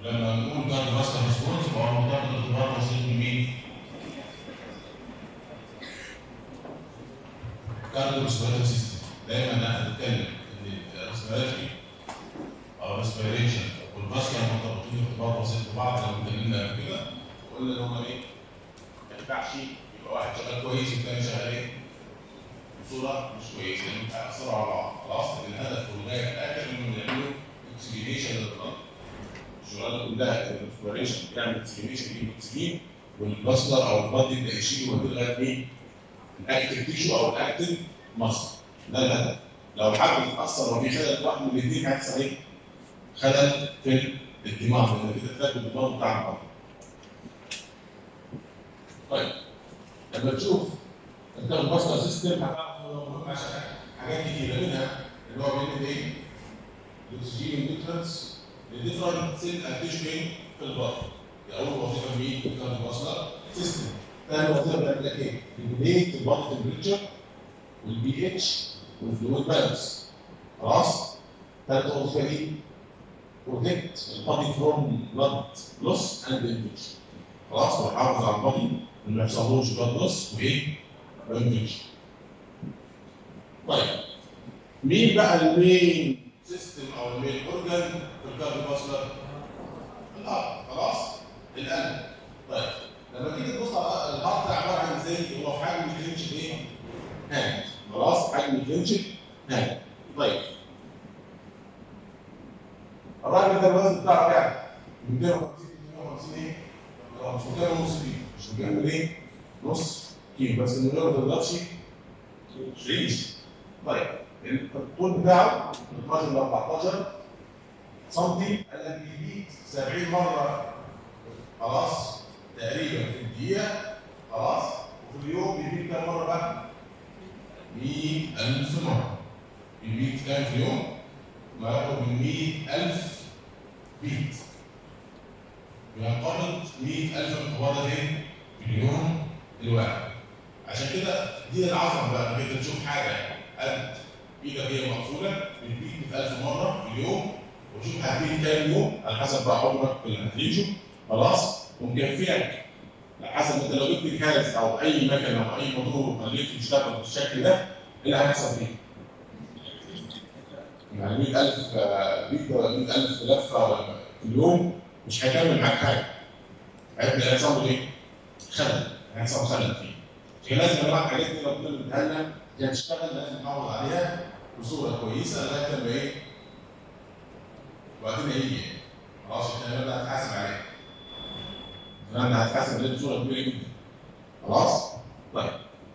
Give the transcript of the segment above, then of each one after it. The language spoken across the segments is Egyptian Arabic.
ولما نقول كارد ماستر ريسبونس فهو مرتبط ارتباط وسيط بمين؟ كارد ريسبيراتوري سيستم دايما احنا بنتكلم ان الريسبيراتوري او الريسبيريشن والفاسكولار مرتبطين ارتباط وسيط ببعض زي ما اتكلمنا قبل كده وقلنا ان هم ايه؟ ما ينفعش يبقى واحد شغال كويس والتاني شغال ايه؟ بصوره مش كويسه لان هيأثروا على بعض خلاص لان الهدف والغايه في الاخر انهم يعملوا اكسجينيشن للبلد الشغلانه كلها الاكسبلوريشن بتعمل اكسجينيشن يجيب اكسجين والبلاستر او البلد يبدا يشيل ويوديه لغايه مين؟ الاكتف تيشو او الاكتف مصر ده الهدف لو حد اتاثر وفي خلل واحد من الاثنين هيحصل ايه؟ خلل في الدماغ لان كده تلاقي الدماغ بتاع البلد طيب لما تشوف انت الباستر سيستم هتعرف انه مهم عشان حاجات كتيره منها اللي هو بيعمل ايه؟ الاكسجين نيوترنس لديفرنت سيل اكتيشن في البطن دي اول وظيفه مين؟ كان الباستر سيستم ثاني وظيفه بيعمل لك ايه؟ ريجوليت البطن تمبريتشر والبي اتش والفلويد بالانس خلاص؟ ثالث وظيفه دي بروتكت البادي فروم بلاد لوس اند انفكشن خلاص ويحافظ على البادي ان ما يحصلوش بلاد لوس وايه؟ وانفكشن طيب مين بقى المين سيستم او المين اورجان في الكارديوفاسكولار؟ الهارت خلاص؟ القلب طيب لما تيجي تبص على الهارت عباره عن ازاي؟ هو في حجم كلينش ايه؟ هاند خلاص؟ حجم كلينش هاند طيب الراجل ده الوزن بتاعه كام؟ 250 250 ايه؟ اه مش 200 ونص كيلو مش 200 ايه؟ نص كيلو بس من غير ما تضربش ريش طيب الطول بتاعه من 12 ل 14 سنتي قال لك بيبيت 70 مره خلاص تقريبا في الدقيقه خلاص وفي اليوم بيبيت كام مره بقى؟ 100000 مره بيبيت كام في اليوم؟ ما يقرب من 100000 بيت بينقبض 100000 انقباضه فين؟ في اليوم الواحد عشان كده دي العظمه بقى انك انت تشوف حاجه قد ايدك هي مقفوله بتبيت 100000 مره في اليوم وشوف هتبيت كام يوم على حسب بقى حجمك في الانتريجو خلاص ومكفيك على حسب انت لو جبت جهاز او اي مكنه او اي موتور وخليته يشتغل بالشكل ده ايه اللي هيحصل فيه؟ يعني 100000 آه، بيت ولا 100000 لفه في اليوم مش هيكمل معاك حاجه هيبدا يحصل له ايه؟ خلل هيحصل خلل فيه عشان لازم يا جماعه الحاجات دي لو كنا بنديها لنا عشان تشتغل لازم نحافظ عليها بصوره كويسه لغايه لما ايه؟ وقتنا يجي خلاص عشان انا هتحاسب عليها انا هتحاسب عليها بصوره كبيره جدا خلاص؟ طيب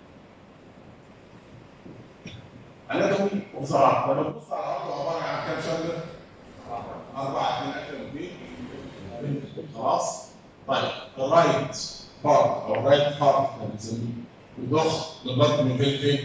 اناتومي وبصراحه لما تبص على الارض عباره عن كام شغله؟ اربعه اثنين اكثر من اثنين خلاص؟ طيب الرايت بارت او الرايت هارت احنا بنسميه بيضخ البلد من فين لفين؟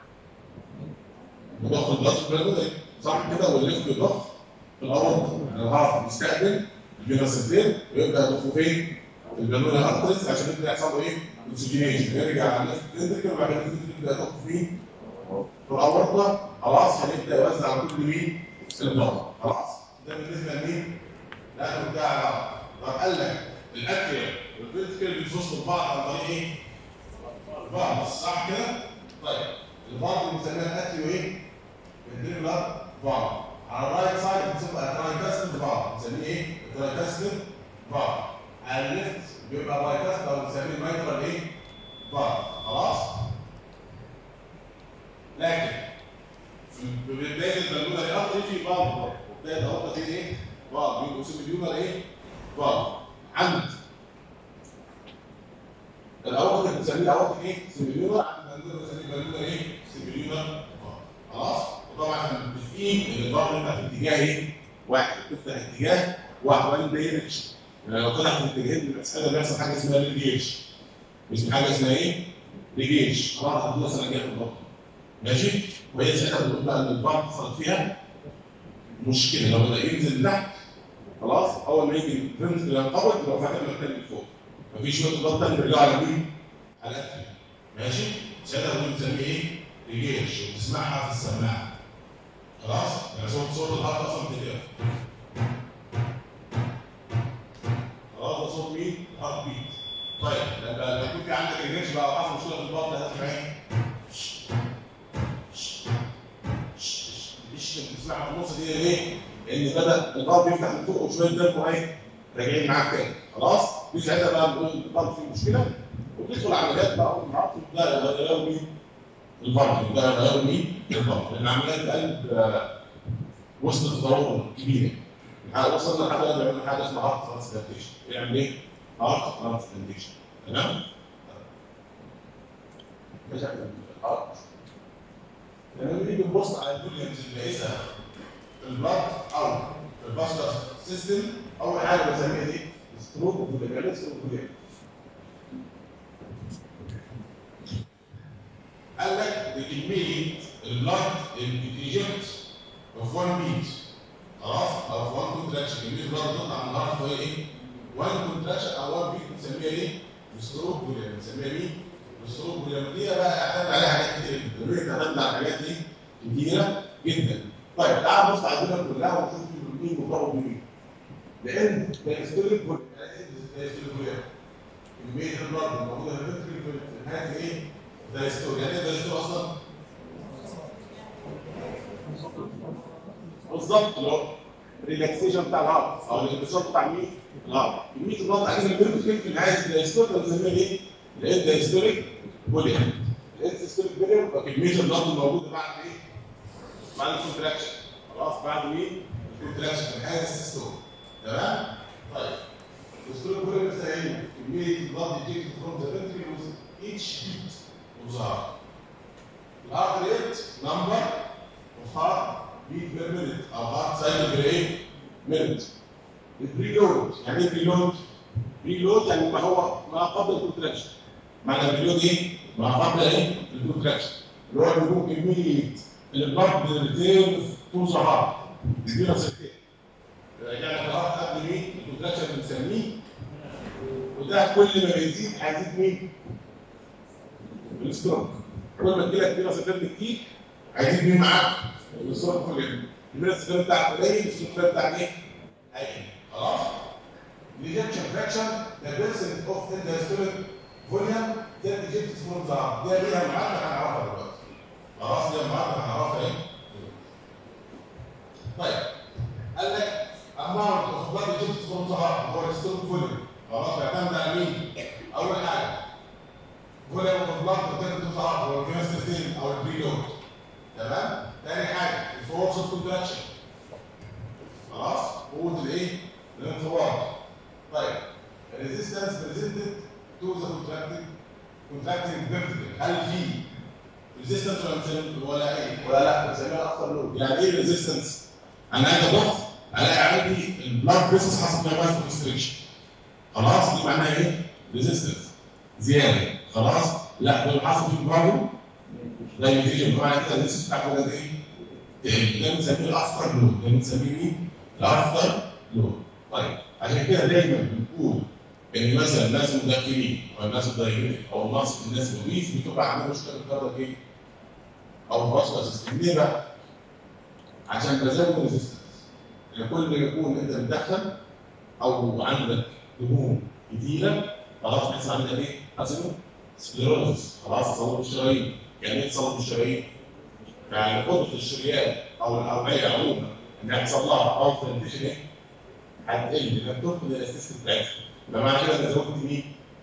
بيضخ البلد في البلد صح كده والليف بيضخ في الارض يعني الهارت بيستقبل الفينوسيتين ويبدا يضخه فين؟ في البلونة ارتريز عشان يبدا يحصل له ايه؟ اوكسجينيشن يرجع على الليفت فينتركل وبعد كده يبدا يضخ فين؟ في الاورطه خلاص هنبدا يوزع على كل مين؟ البلد خلاص ده بالنسبه لمين؟ الاكل بتاع طب قال لك الاكل والفيرتيكال بيتوصلوا ببعض عن طريق ايه؟ بعض صح كده؟ طيب البعض اللي بنسميها الاكل وايه؟ الفيرتيكال بعض على الرايت سايد بنسميها ترايكاسل بعض بنسميه ايه؟ ترايكاسل بعض على الليفت بيبقى بايكاسل او بنسميه المايترال ايه؟ بعض خلاص؟ لكن في بدايه البالونه الارضي في بعض بدايه الارض في ايه؟ بعض بيبقوا سيميليونر ايه؟ بعض عند الاول كنا بنسميه اول ايه؟ سيميليونر عندنا بنسميه بالونه ايه؟ سيميليونر خلاص؟ وطبعا احنا متفقين ان الضغط يبقى في اتجاه ايه؟ واحد تفتح اتجاه واحد وبعدين ما يرجعش يعني لو طلع في اتجاهين بيبقى ساعتها بيحصل حاجه اسمها ريجيش اسم حاجه اسمها ايه؟ ريجيش خلاص هتوصل نجاح الضغط ماشي؟ وهي ساعتها بنقول بقى ان الضغط حصلت فيها مشكله لو بدا ينزل تحت خلاص اول ما يجي الفيرنس ينقبض يبقى فاتح المكان لفوق مفيش شويه ضغط تاني بيرجعوا على مين؟ على الأكل. ماشي؟ ساعتها بنسميه ايه؟ ريجيش وتسمعها في السماعه خلاص؟ يعني صوت صوت الهارت اصلا كده لان بدا البلب يفتح من فوق وشويه دم وهي راجعين معاك تاني خلاص دي ساعتها بقى بنقول البلب فيه مشكله وتدخل عمليات بقى ومعاك ده يغيروا مين؟ الفرد ده يغيروا مين؟ الفرد لان عمليات القلب آه، وصلت تطور كبيره يعني وصلنا لحد دلوقتي بنعمل حاجه اسمها هارت ترانسبلانتيشن يعمل ايه؟ هارت ترانسبلانتيشن تمام؟ مش عارف هارت لما نيجي نبص على الفوليومز اللي لقيتها في البلد او في الباستر سيستم اول حاجه بسميها دي ستروك وفوليكاليس وفوليكاليس قال لك بكميه البلد اللي بتيجنت في 1 بيت خلاص او في 1 كونتراكشن كميه البلد تطلع من الهارت وهي ايه؟ 1 كونتراكشن او 1 بيت بنسميها ايه؟ ستروك فوليكاليس بنسميها مين؟ السلوك واليمنيه بقى اعتمد عليها حاجات كتير جدا اعتمد على حاجات دي كتيره جدا طيب تعال نبص على الدنيا كلها ونشوف مين مرتبط بمين لان الهيستوريك بول يعني ايه الهيستوريك بول كميه البلد الموجوده في الفكر في نهايه ايه؟ ده هيستوري يعني ايه ده هيستوري اصلا؟ بالظبط اللي هو الريلاكسيشن بتاع الهارت او الانبساط بتاع مين؟ الهارت كميه البلد عايزه الفكر في نهايه الهيستوري بنسميها ايه؟ الاند هيستوريك بوليان الاند هيستوريك بوليان يبقى كميه الضغط الموجوده بعد ايه؟ بعد الكونتراكشن خلاص بعد مين؟ الكونتراكشن نهايه السيستول تمام؟ طيب الهيستوريك بوليان لسه ايه؟ كميه الضغط يجي فروم ذا فنتريكل each beat of the heart. الهارت ريت نمبر اوف هارت بيت بير مينيت او هارت سايكل بير ايه؟ مينيت. البريلود يعني ايه بريلود؟ بريلود يعني ما هو ما قبل الكونتراكشن. معنى البريلود ايه؟ ما قبل ايه؟ الكونتراكشن. اللي هو بيكون كميه البلد ريتيرن تو ذا هارت. بيدينا سكتين. يعني الهارت قبل مين؟ الكونتراكشن بنسميه وده كل ما بيزيد هيزيد مين؟ الستروك كل ما تجيلك فيروس سكر كتير هيزيد مين معاك؟ الستروك كل يوم الفيروس سكر بتاعك قليل الستروك بتاعك ايه؟ هيقل خلاص؟ Rejection fraction the percent of the historic volume that rejected from the heart دي ليها معادلة هنعرفها دلوقتي خلاص ليها معادلة هنعرفها ايه؟ طيب قال لك amount of blood rejected from the heart هو الستروك volume خلاص بيعتمد على مين؟ أول حاجة فوليوم اوف بلاد بتاخد تظهر هو الفينستين او البريلود تمام تاني حاجه الفورس اوف كونتراكشن خلاص قوه الايه الانفراد طيب الريزيستنس بريزنتد تو ذا كونتراكتنج كونتراكتنج فيرتيكال هل في ريزيستنس ولا بنسميه- ولا ايه ولا لا بنسميها اكتر لود يعني ايه ريزيستنس انا عايز ابص الاقي عندي البلاد بريسس حصل فيها مايكرو كونستريكشن خلاص دي معناها ايه ريزيستنس زياده خلاص لا دول حصل فيه برضه لا يفيد بمعنى كده الناس بتاعته ده ايه؟ تقل. ده بنسميه الافتر لود ده بنسميه مين؟ الافتر لود طيب عشان كده دايما بنقول ان مثلا الناس المدخنين او الناس الدايبيتك او الناس الناس الويس بتبقى عندها مشكله في الكهرباء ايه؟ او الفاسكولار سيستم ليه بقى؟ عشان بزود ريزيستنس يعني كل ما يكون انت مدخن او عندك دهون كتيره خلاص بيحصل عندك ايه؟ اسمه سكليروزس خلاص تصلب الشرايين يعني ايه تصلب الشرايين؟ يعني قدره الشريان او الاوعيه عموما ان يحصل لها او فرنتيشن ايه؟ هتقل لانك تفقد الاستيستم بتاعتها بمعنى كده انت زودت مين؟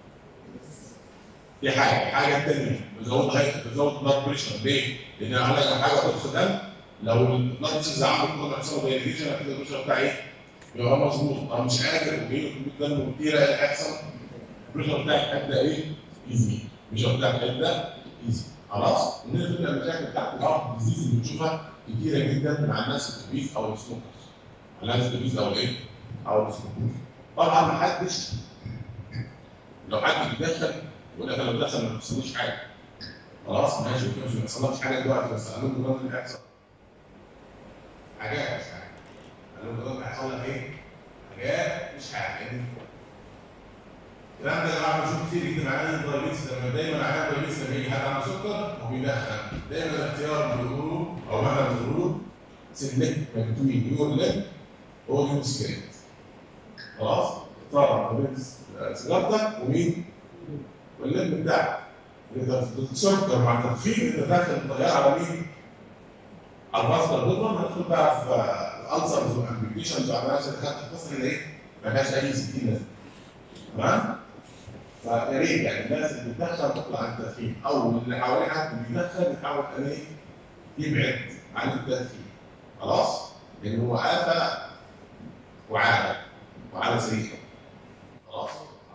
دي حاجه، الحاجه الثانيه بتزود هاي بتزود بلاد بريشر ليه؟ لان عندك حاجه تدخل دم لو البلاد بريشر عندك ممكن يحصل دايليشن كده البريشر بتاعي ايه؟ يبقى مظبوط انا مش قادر وجاي له كميه دم كتيره ايه اللي هيحصل؟ البريشر بتاعك هيبدا ايه؟ يزيد البريشر بتاعك هيبدا يزيد خلاص؟ من ضمن المشاكل بتاعت الهارت ديزيز اللي بنشوفها كتيره جدا مع الناس الكبيس او السموكرز مع الناس الكبيس او ايه؟ او السموكرز طبعا ما حدش لو حد بيدخن يقول لك انا بدخن ما بيحصليش حاجه خلاص ماشي مش ما بيحصلكش حاجه دلوقتي بس قالوا لي دلوقتي اللي هيحصل حاجات مش حاجه قالوا لي دلوقتي هيحصل لك ايه؟ حاجات مش حاجه يعني الكلام ده يا جماعه بنشوف كتير جدا عيان الدايبيتس لما دايما عيان الدايبيتس لما يجي حد عنده سكر وبيدخن دايما الاختيار بيقولوا او احنا بنقولوا سيلكت بتوين يور ليج هو يور سكريت خلاص؟ اختار ما بين سيجارتك ومين؟ والليج بتاعك انت السكر مع التدخين انت داخل الطياره على مين؟ على الباسكر بيضرب هندخل بقى في الالسرز الكونديشنز وعلى نفس الخط القصه كده ايه ما فيهاش اي 60 لازمه تمام؟ فيا ريت يعني الناس اللي بتدخن تطلع عن التدخين او اللي حواليها اللي بيدخن يحاول ان ايه يبعد عن التدخين خلاص؟ لان هو آفة وعادة وعادة سيئة خلاص؟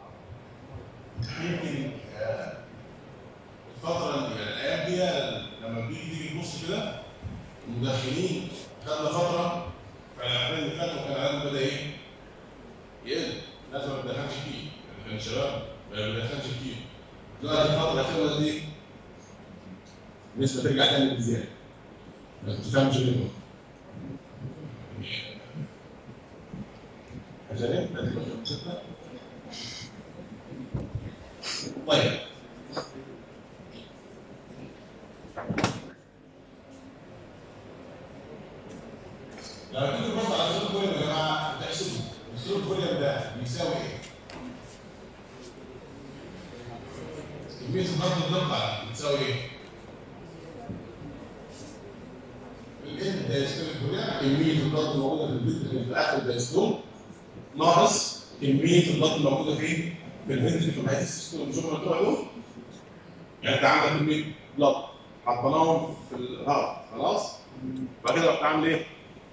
يمكن آه، الفترة اللي يعني الأيام دي لما بتيجي تيجي تبص كده المدخنين خدنا فترة في العامين اللي فاتوا كان العالم بدأ إيه؟ يقل الناس ما بتدخنش كتير يعني كان الشباب ما بيدخنش كتير دلوقتي الفترة الأخيرة دي النسبة ترجع تاني بزيادة ما تفهمش ليه عشان ايه؟ طيب لما تيجي تبص على السلوك فوليوم يا جماعه تحسبوا السلوك فوليوم ده بيساوي ايه؟ كمية الضغط الضغط بتساوي ايه؟ الان دايستوليك فوليوم كمية الضغط الموجودة في الفنتركل في اخر الدايستول ناقص كمية الضغط الموجودة فين؟ في الفنتركل في هذه السيستول شوف الموضوع دول يعني انت عندك كمية بلط حطيناهم في الهواء خلاص؟ بعد كده بتعمل ايه؟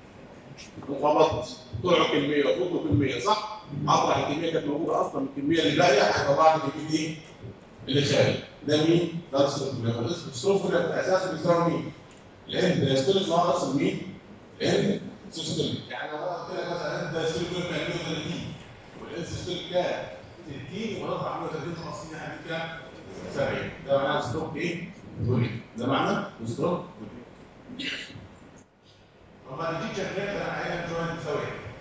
وخبطت طلعوا كميه وفوتوا كميه صح؟ اطرح الكميه كانت موجوده اصلا من الكميه اللي باقيه هيطلع لي الكميه دي اللي خارج ده مين؟ ده السلوفونيا السلوفونيا في اساسه بيساوي مين؟ لان دايستوليك ناقص مين؟ لان سيستوليك يعني لو انا قلت لك مثلا انت دايستوليك كان 130 والان سيستوليك كام؟ 60 يبقى نطلع 130 50 هديك كام؟ 70 ده معناه ستروك ايه؟ فوليوم ده معناه ستروك فوليوم طبعا دي شكلات انا عايزها جوين تساوي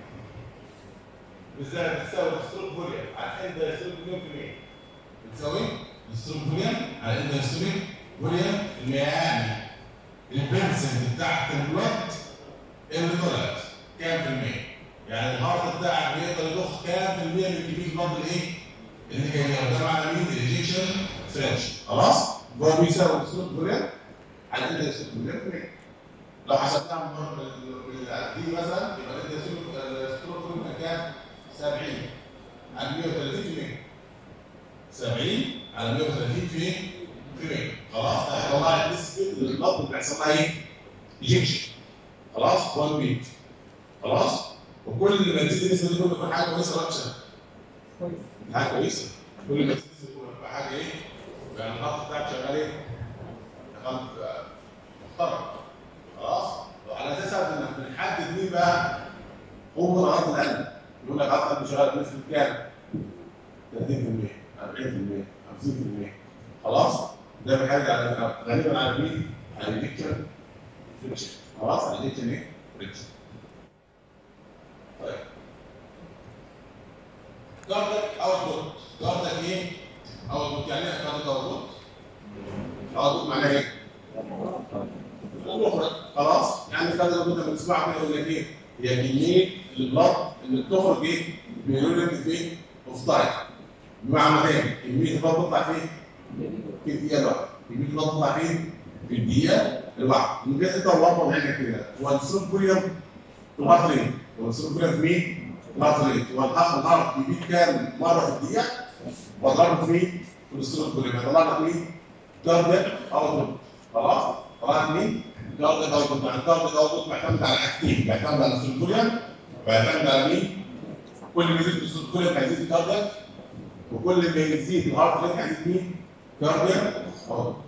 بالذات بتساوي الستروك فوليوم على ان ده ستروك فوليوم في المية بتساوي الستروك فوليوم على ان ده ستروك فوليوم المياه البنسل بتاعت البلد اللي طلعت كام في المية؟ يعني الهارت بتاعك بيقدر يضخ كام في المية من كمية البلد الايه؟ اللي جايه ده معنى مين؟ الانجكشن فرنش خلاص؟ هو بيساوي الستروك فوليوم على ان ده ستروك فوليوم في المية لو حسبناها من دي مثلا يبقى انت الستروك فوليوم كام؟ 70 على 130 في 100 70 على 130 في في 100 خلاص ده هيطلع لي نسبه الضغط اللي بيحصل لها ايه؟ ايجكشن خلاص 1 بيت خلاص وكل ما تزيد النسبه دي كل ما حاجه كويسه ولا وحشه؟ حاجه كويسه كل ما تزيد النسبه كل ما حاجه ايه؟ يعني الضغط بتاعك شغال ايه؟ شغال محترم خلاص وعلى اساس انك بنحدد مين بقى قوه عرض القلب يقول لك عرض القلب شغال بنسبه كام؟ 30% 40% 50% خلاص ده بيحاجه على غالبا على مين؟ على الديكتشر فريكشن خلاص على الديكتشر ايه؟ فريكشن طيب كاردك اوتبوت كاردك ايه؟ اوتبوت يعني ايه كاردك اوتبوت؟ اوتبوت معناه ايه؟ المخرج خلاص يعني كذا كنا بنسمعها كده يقول لك ايه هي كميه البلط اللي بتخرج ايه بيقول لك فين اوفتايد بمعنى تاني كميه البلط بتطلع فين في الدقيقه الواحده كميه البلط بتطلع فين في الدقيقه الواحده من كده انت وربط عينك كده هو السلوك فوليوم في الهارت ريت هو السلوك فوليوم في مين؟ الهارت ريت هو الهارت بيبيت كام مره في الدقيقه وضرب في مين؟ في السلوك فوليوم هيطلع لك مين؟ كاردياك اوتبوت خلاص؟ طلعت مين؟ كاردياك اوتبوت مع الكاردياك اوتبوت معتمد على حاجتين بيعتمد على السلكوليا ويعتمد على مين؟ كل ما يزيد السلكوليا هيزيد الكاردياك وكل ما يزيد الهارت ريت هيزيد مين؟ كاردياك اوتبوت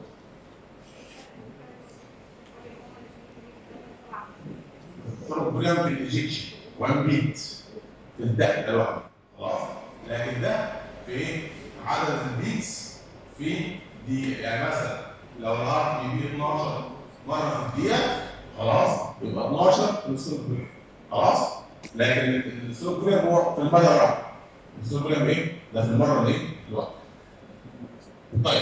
السلكوليا في الانجكشن 1 بيت في الدقيقه الواحده خلاص لكن ده في ايه؟ عدد البيتس في دقيقه يعني مثلا لو الهارت بيبيت 12 مره في الدقيقه خلاص يبقى 12 في السلوك خلاص لكن السلوك هو في المره الواحده السلوك ايه؟ ده في المره الايه؟ الواحده طيب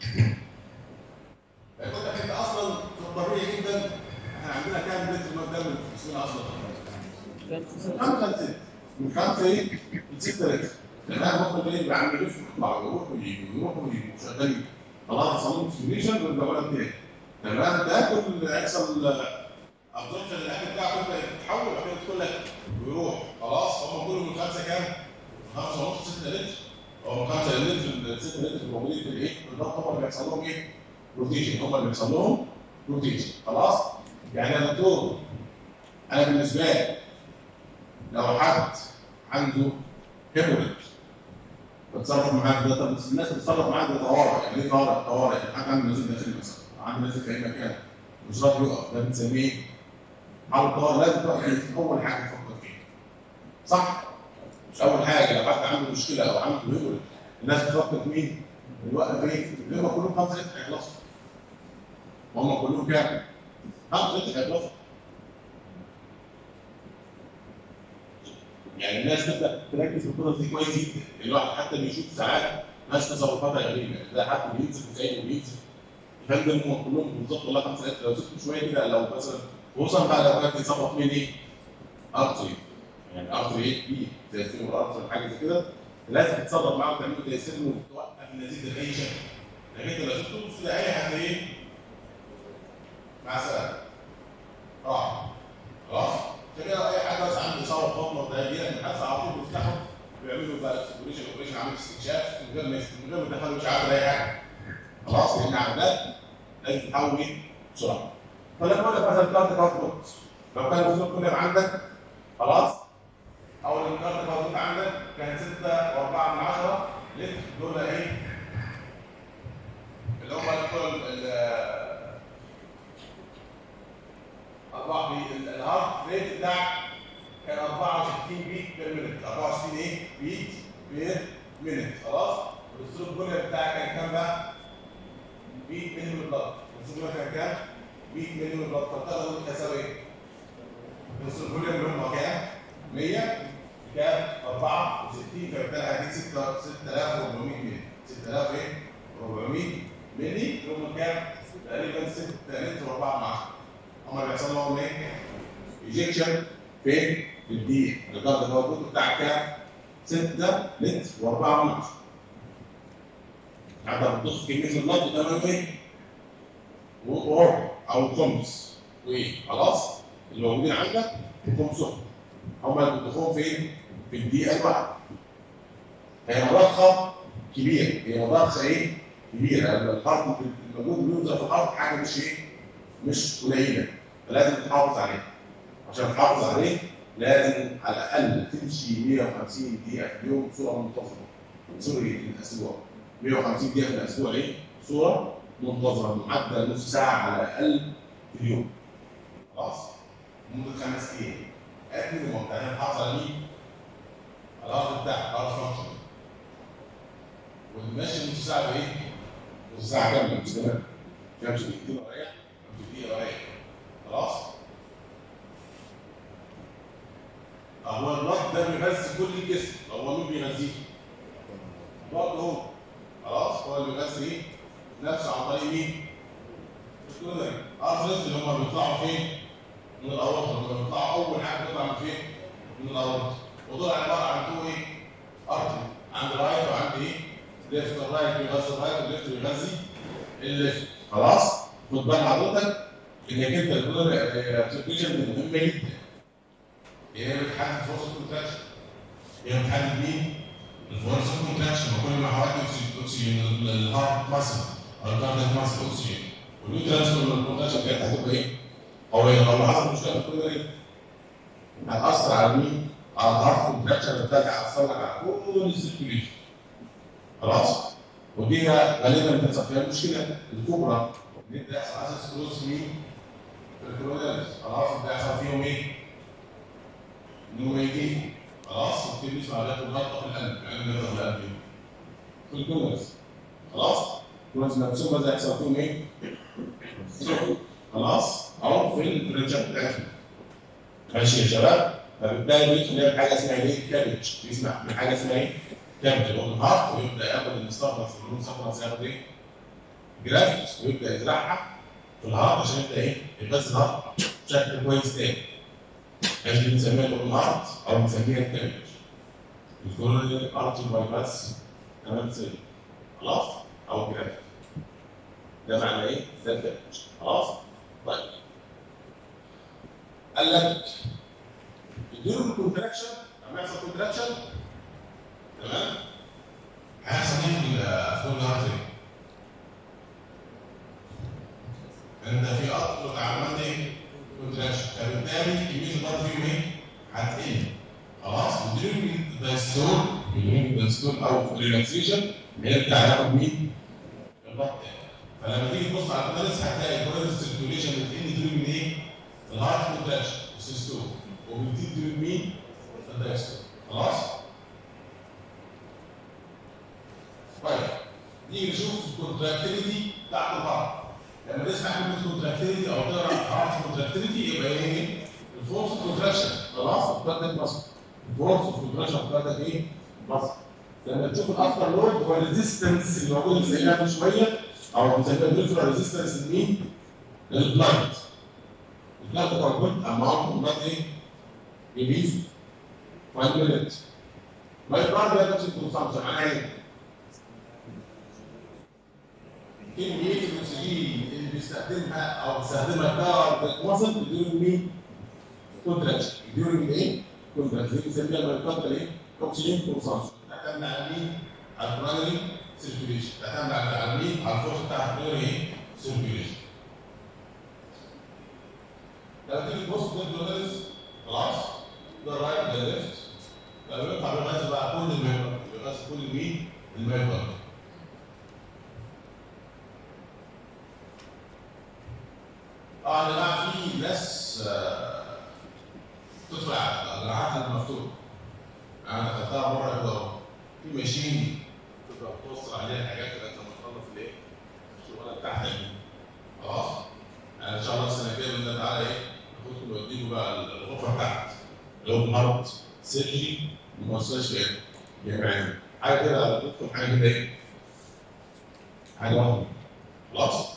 يقول لك انت اصلا في الطبيعي جدا احنا عندنا كام لتر ماء دم في جسمنا اصلا؟ خمسه لست من خمسه ايه؟ لسته لتر لانها ممكن ايه يبقى عم يلف ويطلع ويروح ويجي ويروح ويجي شغالين خلاص حصل له سيميليشن والدوله انتهت تمام تاكل يحصل ابزوربشن الاكل بتاعك يبدا يتحول وبعد كده تدخل لك ويروح خلاص هم كلهم من خمسه كام؟ خمسه ونص 6 لتر هو من خمسه لتر 6 لتر موجودين في الايه؟ في الضغط هم اللي بيحصل لهم ايه؟ روتيشن هم اللي بيحصل لهم روتيشن خلاص؟ يعني يا دكتور انا بالنسبه لي لو حد عنده هيموريج بتصرف معاه ده طب الناس بتتصرف معاه ده طوارئ يعني ايه طوارئ؟ طوارئ يعني حد عنده نزيف داخلي مثلا عنده نزيف في اي مكان مش راضي يقف ده بنسميه حاله طوارئ لازم تقف اول حاجه تفكر فيها صح؟ مش اول حاجه لو حد عنده مشكله او عنده هيموريج الناس بتفكر في مين؟ يوقف ايه؟ هم كلهم خمسه لتر هيخلصوا هم كلهم كام؟ خمسه لتر هيخلصوا يعني الناس تبدا تركز في القصص دي كويس جدا الواحد حتى بيشوف ساعات ناس تصرفاتها غريبه ده حد بينزف وسايق وبينزف يفندم هم كلهم بالظبط والله خمسه لتر لو سبتوا شويه كده لو مثلا خصوصا بقى لو كان بيتصرف مين ايه؟ ارتري يعني ارتري ايه؟ بي زي الفيلم ارتري حاجه زي كده لازم تتصرف معاه وتعمل له تيسير وتوقف النزيف ده باي شكل لكن انت لو سبته في دقايق هتلاقيه مع السلامه راح خلاص كده اي حاجه بس عنده اصابه بطنه ده يجي لك الحادثه على طول بيفتحوا بيعملوا بقى اكسبلوريشن اوبريشن عامل استكشاف من غير ما من غير ما يدخلوا مش عارف اي حاجه خلاص لان عمليات لازم تحول ايه بسرعه فلما اقول لك مثلا كارت كارت لو كان الوزن كله عندك خلاص اول ما الكارت كارت عندك كان 6 و4 من 10 لتر دول ايه اللي هم دول أربعة الهارت ريت بتاعك كان 64 بيت بير مينت 64 ايه؟ بيت بير مينت خلاص؟ والستروك فوليوم بتاعك كان كام بقى؟ 100 مليون بلاد الستروك كان كام؟ 100 مليون بلاد فالطاقة دول بتحسب ايه؟ الستروك فوليوم اللي هم كام؟ 100 كام؟ 64 فبالتالي هديك 6400 ملي 6400 ايه؟ 400 ملي اللي هم كام؟ تقريبا 6 لتر و4 من 10 هم بيحصل لهم ايه؟ ايجكشن فين؟ في الدقيق الضغط الموجود بتاع كام؟ 6 لتر و4 من 10 حتى بتضخ كميه النبض ده ايه؟ وربع او خمس وايه؟ خلاص؟ اللي موجودين عندك خمسهم هم اللي بتضخهم فين؟ في الدقيقه الواحده هي مضخه كبيره هي مضخه ايه؟ كبيره الحرب الموجود اللي بيوزع في الحرب حاجه مش ايه؟ مش قليله فلازم تحافظ عليه عشان تحافظ عليه لازم على الاقل تمشي 150 دقيقه في اليوم بصوره منتظمه سوري في الاسبوع 150 دقيقه في الاسبوع ايه؟ صوره منتظمه معدل نص ساعه على الاقل في اليوم خلاص مده خمس ايام ادي الممتحن تحافظ على مين؟ على الارض بتاعك الارض فانكشن والمشي نص ساعه بايه؟ نص ساعه كامله مش تمام مش همشي دقيقتين ورايح دقيقه ورايح خلاص هو البلد ده بيغذي كل الجسم هو مين بيغذيه؟ البلد هو خلاص هو اللي بيغذي ايه؟ نفسه عن طريق مين؟ الكلورين ارثرز اللي هم بيطلعوا فين؟ من الاورطه لما بيطلعوا اول حاجه بتطلع من فين؟ من الاورطه ودول عباره عن تو ايه؟ ارتري عند رايت وعند ايه؟ ليفت الرايت بيغذي الرايت والليفت بيغذي الليفت خلاص؟ خد بال حضرتك انك انت الابلكيشن مهمه جدا هي بتحدد فرصه الكونتراكشن هي بتحدد مين؟ الفرصه الكونتراكشن وكل ما حركت اكسجين الهارت ماسل او الكاردياك ماسل اكسجين والنيو ترانسفير الكونتراكشن كانت هتبقى ايه؟ قويه لو حصل مشكله في كل ايه؟ هتاثر على مين؟ على الهارت كونتراكشن بتاعك هتاثر على كل السيركيوليشن خلاص؟ ودي غالبا بتحصل فيها المشكله الكبرى ان انت يحصل اساس كروس مين؟ الكرونالز خلاص بيحصل فيهم ايه؟ انهم ميتين خلاص وبتبتدي تسمع ده ضغط في القلب يعني ضغط في القلب في الكرونالز خلاص؟ الكرونالز نفسهم بدا يحصل فيهم ايه؟ خلاص؟ او في البرنشات بتاعتهم ماشي يا شباب؟ فبالتالي بيدخل يعمل حاجه اسمها ايه؟ كابج بيسمع من حاجه اسمها ايه؟ كابج اللي هو الهارت ويبدا ياخد المستخلص المستخلص ياخد ايه؟ جرافيكس ويبدا يزرعها في الهارت عشان يبدا ايه؟ يغذي الهارت بشكل كويس تاني. احنا بنسميها الهارت او بنسميها الكابج. الكورونري ارتري باي باس تمام سيل. خلاص؟ او جرافيك. ده معنى ايه؟ ده الكابج. خلاص؟ طيب. قال لك during الكونتراكشن لما يحصل كونتراكشن تمام هيحصل ايه في الافكار الهارت انت في اطلق عملت ايه؟ كونتراكشن فبالتالي كميه الضغط فيهم ايه؟ هتقل خلاص وديورنج الدايستول ديورنج الدايستول او ريلاكسيشن هيرجع ياخد مين؟ الضغط تاني فلما تيجي تبص على الكونتراكشن هتلاقي الكونتراكشن سيركيوليشن بتقل ديورنج ايه؟ الهارت كونتراكشن والسيستول وبتزيد ديورنج مين؟ الدايستول خلاص؟ طيب نيجي نشوف الكونتراكتيليتي بتاعت الهارت لما تسمع كلمه كونتراكتيليتي او تقرا هارت كونتراكتيليتي يبقى ايه؟ الفورس كونتراكشن خلاص بتاعتك مصر الفورس كونتراكشن بتاعتك ايه؟ مصر لما تشوف الافتر لود هو الريزيستنس اللي موجود في من شويه او بنسميها النيوترال ريزيستنس لمين؟ للبلاد البلاد طبعا كنت اما عمر البلاد ايه؟ يميز فايبريت ما البلاد ده نفس الكونسامشن معناها ايه؟ كمية الأكسجين اللي بيستخدمها أو بيستخدمها الكار وصل بدون مين؟ كونتراكشن بدون إيه؟ كونتراكشن بنسميها الميوكاردال إيه؟ أكسجين كونسامشن تعتمد على مين؟ على البرايمري سيركيوليشن تعتمد على مين؟ على الفورس بتاع البرايمري إيه؟ سيركيوليشن لما تيجي تبص للجلوكوز خلاص ده رايت ده ليفت لما يقطع بيغذي بقى كل الميوكاردال بيغذي كل مين؟ الميوكاردال اه يا جماعه في ناس آه، تدخل على الجراحات المفتوحه انا دخلتها مره كده اهو في ماشين تقدر توصل عليها حاجات لغايه لما تخلص الايه؟ الشغلانه بتاعتك دي خلاص يعني ان شاء الله السنه الجايه باذن الله تعالى ايه ناخدكم نوديكم بقى الغرفه بتاعتك اللي هو مرض سيرجي مستشفى جامعي حاجه كده تدخل حاجه كده ايه؟ حاجه واحده خلاص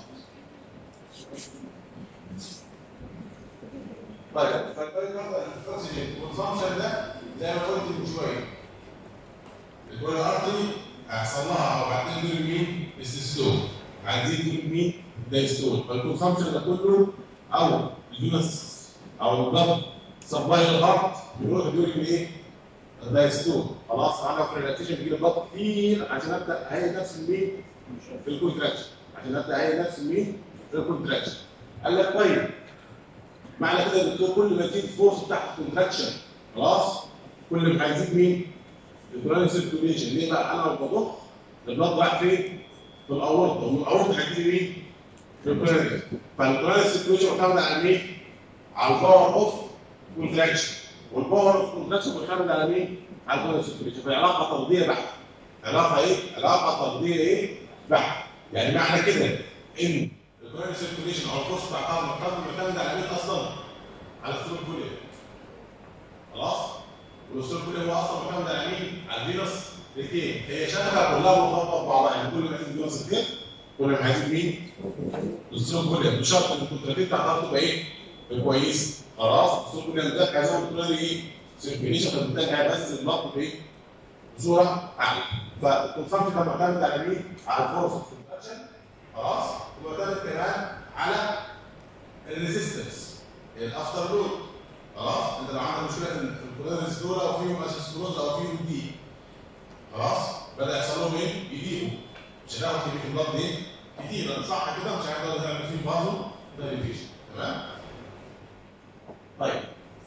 طيب فالكونسنتريشن والكونسامشن ده زي ما قلت من شويه الكوره ارتري هيحصل لها او بعدين دول مين؟ استسلوم عايزين دول مين؟ دايستول فالكونسامشن ده كله او اليونس او البلد سبلاي للهارت بيروح دول ايه؟ الدايستول خلاص عندك ريلاكسيشن بيجي البلد كتير عشان ابدا هي نفس المين؟ في الكونتراكشن عشان ابدا هي نفس المين؟ في الكونتراكشن قال لك طيب معنى كده يا دكتور كل ما تزيد فورس تحت كونتراكشن خلاص كل ما هيزيد مين؟ البراين سيركيوليشن ليه بقى انا لو بضخ البلاد رايح فين؟ في الاورطه ومن الاورطه هيجي مين؟ في البراين فالبراين سيركيوليشن معتمد على مين؟ على الباور اوف كونتراكشن والباور اوف كونتراكشن معتمد على مين؟ على البراين سيركيوليشن فعلاقه طرديه بحته علاقه ايه؟ علاقه طرديه ايه؟ بحته يعني معنى كده ان البرايمري سيركيوليشن او الفورس بتاع القلب القلب معتمد على مين اصلا؟ على السيرك كوليا خلاص؟ والسيرك كوليا هو اصلا معتمد على مين؟ على الفينوس ريتين هي شبكه كلها مرتبطه ببعضها يعني كل ما تيجي فينوس ريتين كل ما هيجيب مين؟ السيرك كوليا بشرط ان الكونتراكتيف بتاعتها تبقى ايه؟ كويسه خلاص السيرك كوليا ده عايز اقول كوليا ايه؟ سيركيوليشن فبالتالي هيبث النقط بايه؟ بصوره اعلى فالكونسامشن معتمد على مين؟ على الفورس كونتراكشن خلاص ومعتمد كمان على الريزيستنس الافتر لود خلاص انت لو عندك مشكله في الكولونيس دول او فيهم اسيستروز او فيهم دي خلاص بدا يحصل لهم ايه؟ يضيقوا مش هتاخد كميه البلد ايه؟ كتير صح كده مش هتقدر تعمل فيه بازو دايليفيشن تمام؟ طيب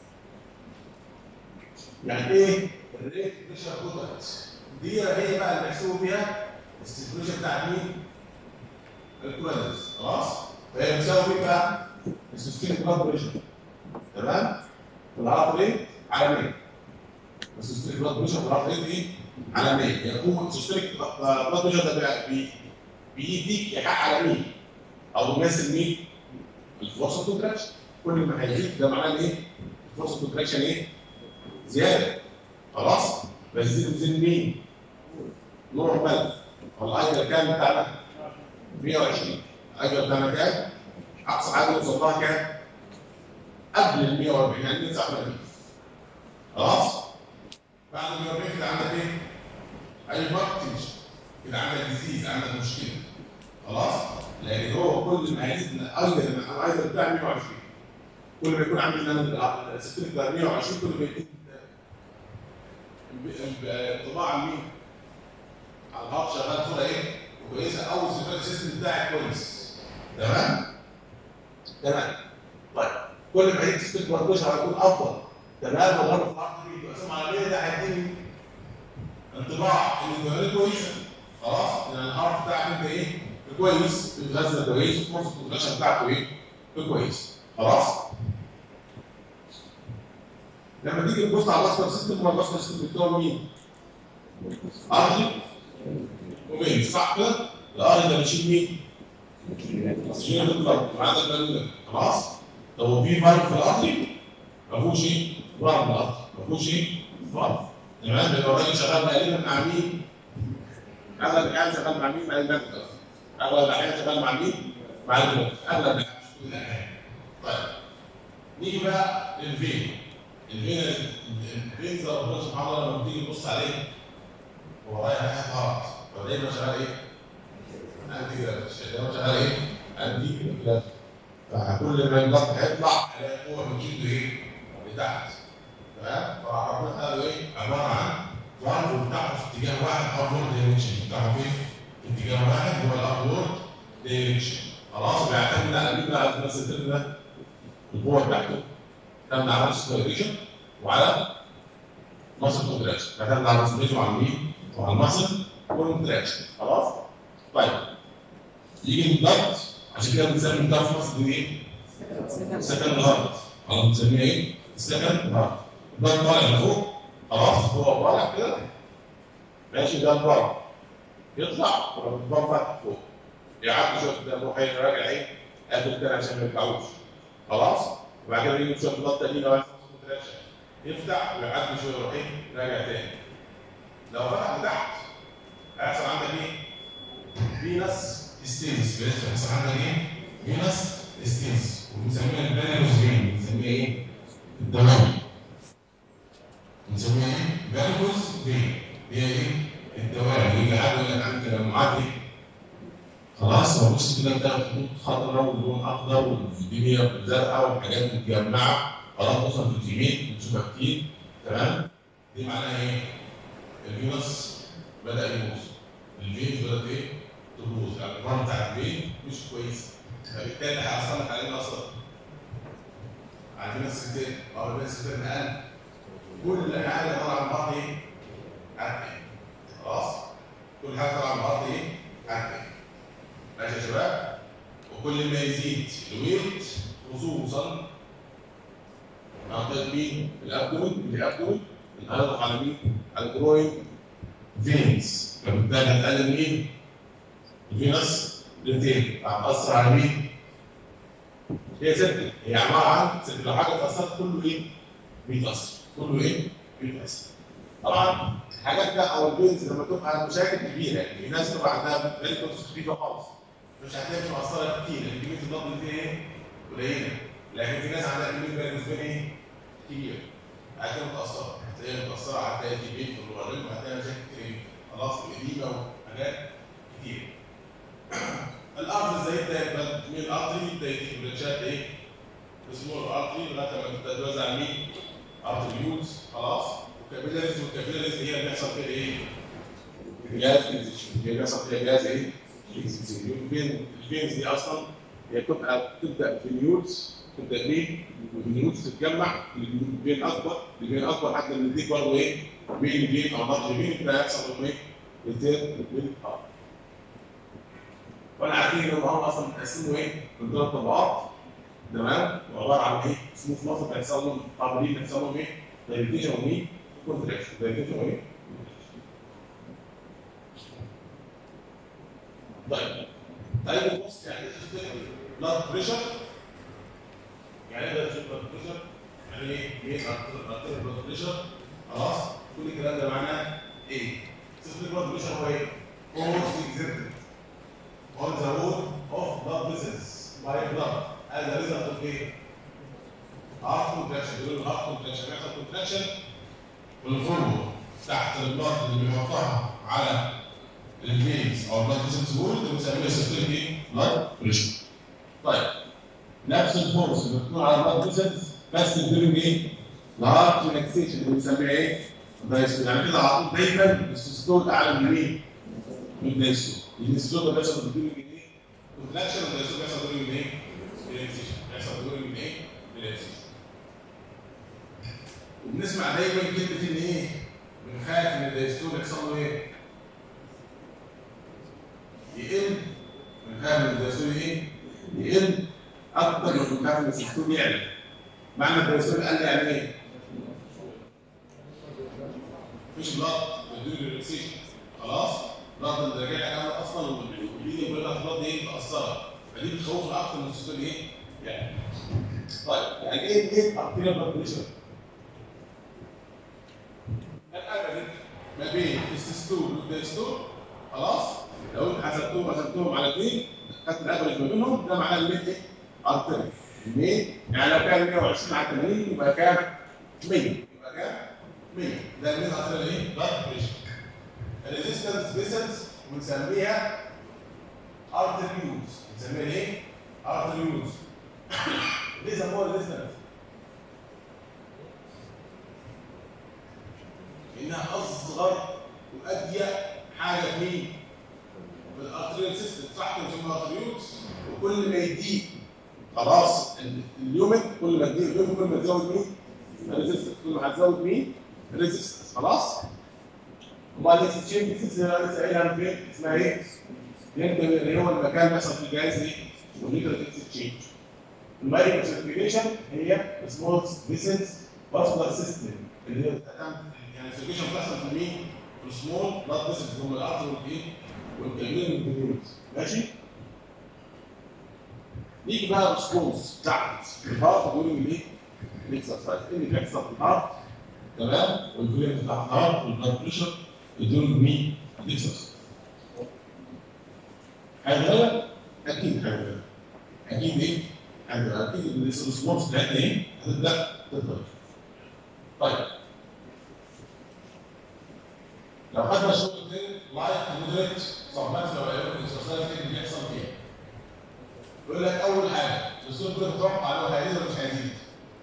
يعني ايه الريت بريشر كوتاكت دي هي بقى اللي بيحسبوا بيها السيتويشن بتاع مين؟ الكولونيس خلاص؟ فهي بتساوي ايه بقى؟ السيستميك بلاد بريشر تمام؟ في العرض ريت على 100 السيستميك بلاد بريشر في العرض ريت ايه؟ على 100 يكون السيستميك بلاد بريشر ده بي- بي- بيديك يحقق على 100 او بيمثل مين؟ الفورس كونتراكشن كل ما هيزيد ده معناه ايه؟ الفورس كونتراكشن ايه؟ زياده خلاص؟ بيزيد بزين مين؟ نورمال والاجر كام بتاعنا؟ 120 الاجر بتاعنا كام؟ اقصى حاجه وصل لها كام؟ قبل ال 140 يعني 189 خلاص؟ بعد ال 140 كده عندك ايه؟ اي وقت تمشي كده عندك ديزيز عندك مشكله خلاص؟ لان هو كل ما هيزيد الاجر انا عايز بتاع 120 كل ما يكون عندي انا السيستم بتاع 120 كل ما يكون الطباعه على مين؟ على الهارد شغال صوره ايه؟ كويسه او السيستم بتاعي كويس تمام؟ تمام طيب كل ما عيد السيستم بردوش هيكون افضل تمام وغرب في الهارد دي تقسم على ده هيديني انطباع ان الدوائر كويسه خلاص يعني الهارد بتاعك انت ايه؟ كويس بتغذى كويس فرصه الغشا بتاعته ايه؟ كويس خلاص؟ لما تيجي تبص على الماستر سيستم هو الماستر سيستم بتوع مين؟ ارضي ومين صح كده؟ الارض ده بيشيل مين؟ بيشيل الفرق ما عدا البالونه خلاص؟ طب هو في فرق في الارضي؟ ما فيهوش ايه؟ فرق في الارض ما فيهوش ايه؟ فرق تمام يبقى الراجل شغال تقريبا مع مين؟ اغلب الاحيان شغال مع مين؟ مع المكتب اغلب الاحيان شغال مع مين؟ مع المكتب اغلب الاحيان مش كل الاحيان طيب نيجي بقى للفين الفين الفين زي ربنا سبحانه وتعالى لما بتيجي تبص عليه هو رايح ناحيه غلط فدايما شغال ايه؟ انتي جرافيتي دايما شغال ايه؟ انتي جرافيتي فكل ما الضغط هيطلع هيلاقي قوه بتشده ايه؟ لتحت تمام؟ فربنا قال ايه؟ عباره عن ضرب بتاعه في اتجاه واحد ابورد دايركشن بتاعه فين؟ في اتجاه واحد هو الابورد دايركشن خلاص بيعتمد على مين بقى نفس الفيلم ده؟ القوه بتاعته تعتمد على نفس الدايركشن وعلى مصر كونتراكشن تعتمد على مصر وعلى مين؟ وعلى مصر كونتراكشن خلاص؟ طيب يجي الضغط عشان كده بنسمي الضغط في مصر دي ايه؟ سكن الهارت خلاص بنسميها ايه؟ سكن الهارت الضغط طالع لفوق خلاص هو طالع كده ماشي ده الضغط يطلع والضغط فتح فوق يعدي شويه ده يروح راجع ايه؟ قافل تاني عشان ما يرجعوش خلاص؟ وبعد كده يجي شويه ضغط تاني لو عايز يفتح ويعدي شويه يروح ايه؟ راجع تاني لو فتح لتحت هيحصل عندك ايه؟ فينس ستينز بيحصل عندك ايه؟ فينس ستينز وبنسميها البانوس فين بنسميها ايه؟ الدوامي بنسميها ايه؟ بانوس فين هي ايه؟ الدوامي يجي حد يقول لك عندك تجمعات ايه؟ خلاص هو بص كده انت خطوط خضراء ولون اخضر والدنيا زرقاء وحاجات متجمعه خلاص توصل في اليمين بتشوفها كتير تمام؟ دي معناها ايه؟ الفينوس بدا يبوظ الفينز بدات ايه؟ تبوظ يعني الرن بتاع الفين مش كويس فبالتالي هيحصل لك عليه نصر عارفين السكتين او السكتين اقل كل حاجه طالعه من الارض ايه؟ هتبقى خلاص؟ كل حاجه طالعه من الارض ايه؟ هتبقى ماشي يا شباب؟ وكل ما يزيد الويت خصوصا منطقه مين؟ الابدومن الابدومن هنضغط على مين؟ على الجروين فينز فبالتالي هتقلل مين؟ الفينس ريتين هتأثر على مين؟ هي سيركل هي عباره عن سيركل لو حاجه اتأثرت كله ايه؟ بيتأثر كله ايه؟ بيتأثر طبعا الحاجات ده او الفينز لما تبقى مشاكل كبيره يعني في ناس تبقى عندها فيريكوس خفيفه خالص مش هتلاقي مش مؤثره كتير لان كميه الضغط فيها ايه؟ قليله لكن في ناس عندها كميه فيريكوس فين ايه؟ كبيره هتلاقيها متأثره هتلاقيها متأثره هتلاقي في بيت في الورم هتلاقي مشاكل كتير خلاص القديمه وحاجات كتير الارض ازاي يبدا من الارض يبدا يجيب برانشات ايه؟ سمول ارتري لغايه ما تتوزع مين؟ ارتريولز خلاص وكابيلاريز والكابيلاريز هي اللي بيحصل فيها ايه؟ جاز هي بيحصل فيها جاز ايه؟ الفين الفينز دي اصلا هي بتبقى بتبدا في نيوز تبدا ليه؟ النيوز تتجمع الفين اكبر الفين اكبر حتى لما يديك برضه ايه؟ بين الفين او نقل الفين ده هيحصل منه ايه؟ ريتيرن للارض وانا عارفين ان هم اصلا متقسموا ايه؟ من ثلاث طبقات تمام؟ وعباره عن ايه؟ اسمه في مصر بيحصل لهم قابلين بيحصل لهم ايه؟ دايليتيشن ومين؟ كونتراكشن دايليتيشن وايه؟ طيب طيب بص يعني ايه بلاد بريشر يعني ايه بلاد بريشر؟ يعني ايه؟ ايه بلاد بريشر؟ خلاص؟ كل الكلام ده معناه ايه؟ سيستم بلاد بريشر هو ايه؟ almost exerted on the wall of blood vessels by blood as a result of ايه؟ heart contraction بيقولوا heart contraction يحصل contraction والفورمو تحت البلاد اللي بيحطها على الفينز او البلاد فيسلز وول اللي بنسميها سيستوليك ايه؟ بلاد بريشر. طيب نفس الفورس اللي بتكون على البلاد فيسلز بس الديورنج ايه؟ لارج ريلاكسيشن اللي بنسميها ايه؟ دايستول يعني كده على طول دايما السيستول اعلى من مين؟ من الدايستول الدايستول ده بيحصل بالديورنج ايه؟ كونتراكشن والدايستول بيحصل بالديورنج ايه؟ ريلاكسيشن بيحصل بالديورنج ايه؟ ريلاكسيشن وبنسمع دايما كلمه ان ايه؟ بنخاف ان الدايستول يحصل له ايه؟ يقل بنخاف ان الدايستول ايه؟ يقل اكتر من بنخاف ان السيستول يعلى معنى الدايستول قل يعني ايه؟ مفيش بلاد بدون ريلاكسيشن خلاص؟ بلاد اللي راجع لك عامل اصلا والبيدي بيقول لك بلاد ايه متاثره فدي بتخوفك اكتر من السيستول ايه؟ يعني طيب يعني ايه ايه ارتيريال بلاد بريشر؟ الابد ما بين السيستول والدايستول خلاص لو انت حسبتهم حسبتهم على اثنين خدت الافرج ما بينهم ده معناه الميت ايه؟ ارتري ليه؟ يعني لو كان 120 على 80 يبقى كام؟ 100 يبقى كام؟ 100 ده الميت ارتري ايه؟ بلاد بريشر الريزيستنس فيسلز بنسميها ارتريوز بنسميها ايه؟ ارتريوز ليه سموها ريزيستنس؟ انها اصغر واضيق حاجه في في الارتريال سيستم صح كده بنسميها ارتريوز وكل ما يضيق خلاص اليومن كل ما تضيق اليومن كل ما تزود مين؟ الريزيستنس كل ما هتزود مين؟ الريزيستنس خلاص؟ وبعد الاكستشينج ديستنس اللي انا لسه قايلها من فين؟ اسمها ايه؟ يمكن اللي هو المكان اللي بيحصل فيه الجهاز ايه؟ ونيكال اكستشينج المايكرو سيركيليشن هي سمول ديستنس فاسكولار سيستم اللي هي بتعتمد يعني السيركيليشن بتحصل في مين؟ في السمول بلاد فيسلز هم الارتر والايه؟ والكلمين والكلمين ماشي؟ نيجي بقى الريسبونس بتاعت الهارت دورنج الايه؟ الاكسرسايز ايه اللي بيحصل في الهارت تمام؟ والفريم بتاع الهارت والبلاد بريشر دورنج مين؟ الاكسرسايز هيتغير؟ اكيد هيتغير اكيد ايه؟ هيتغير اكيد الريسبونس بتاعتنا ايه؟ هتبدا تتغير طيب لو خدنا شغل تاني لايك مودريت سبمات لو قالوا الاكسرسايز اللي بيحصل فيها يقول لك اول حاجه الدكتور كده متوقع لو هيزيد ولا مش هيزيد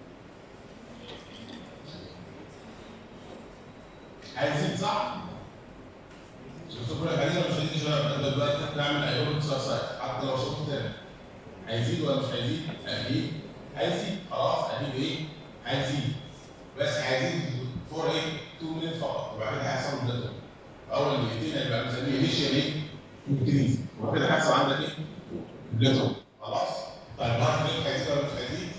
هيزيد صح؟ الدكتور كده هيزيد ولا مش هيزيد شويه انت دلوقتي بتعمل ايون اكسرسايز حتى لو شغل تاني هيزيد ولا مش هيزيد؟ اكيد هيزيد خلاص اكيد ايه؟ هيزيد بس هيزيد فور ايه؟ 2 مليون فقط وبعد كده هيحصل بلاتو اول دقيقتين هيبقى بنسميه انيشال ايه؟ انكريز وبعد كده هيحصل عندك ايه؟ بلاتو خلاص؟ طيب الهارت ريت هيزيد ولا مش هيزيد؟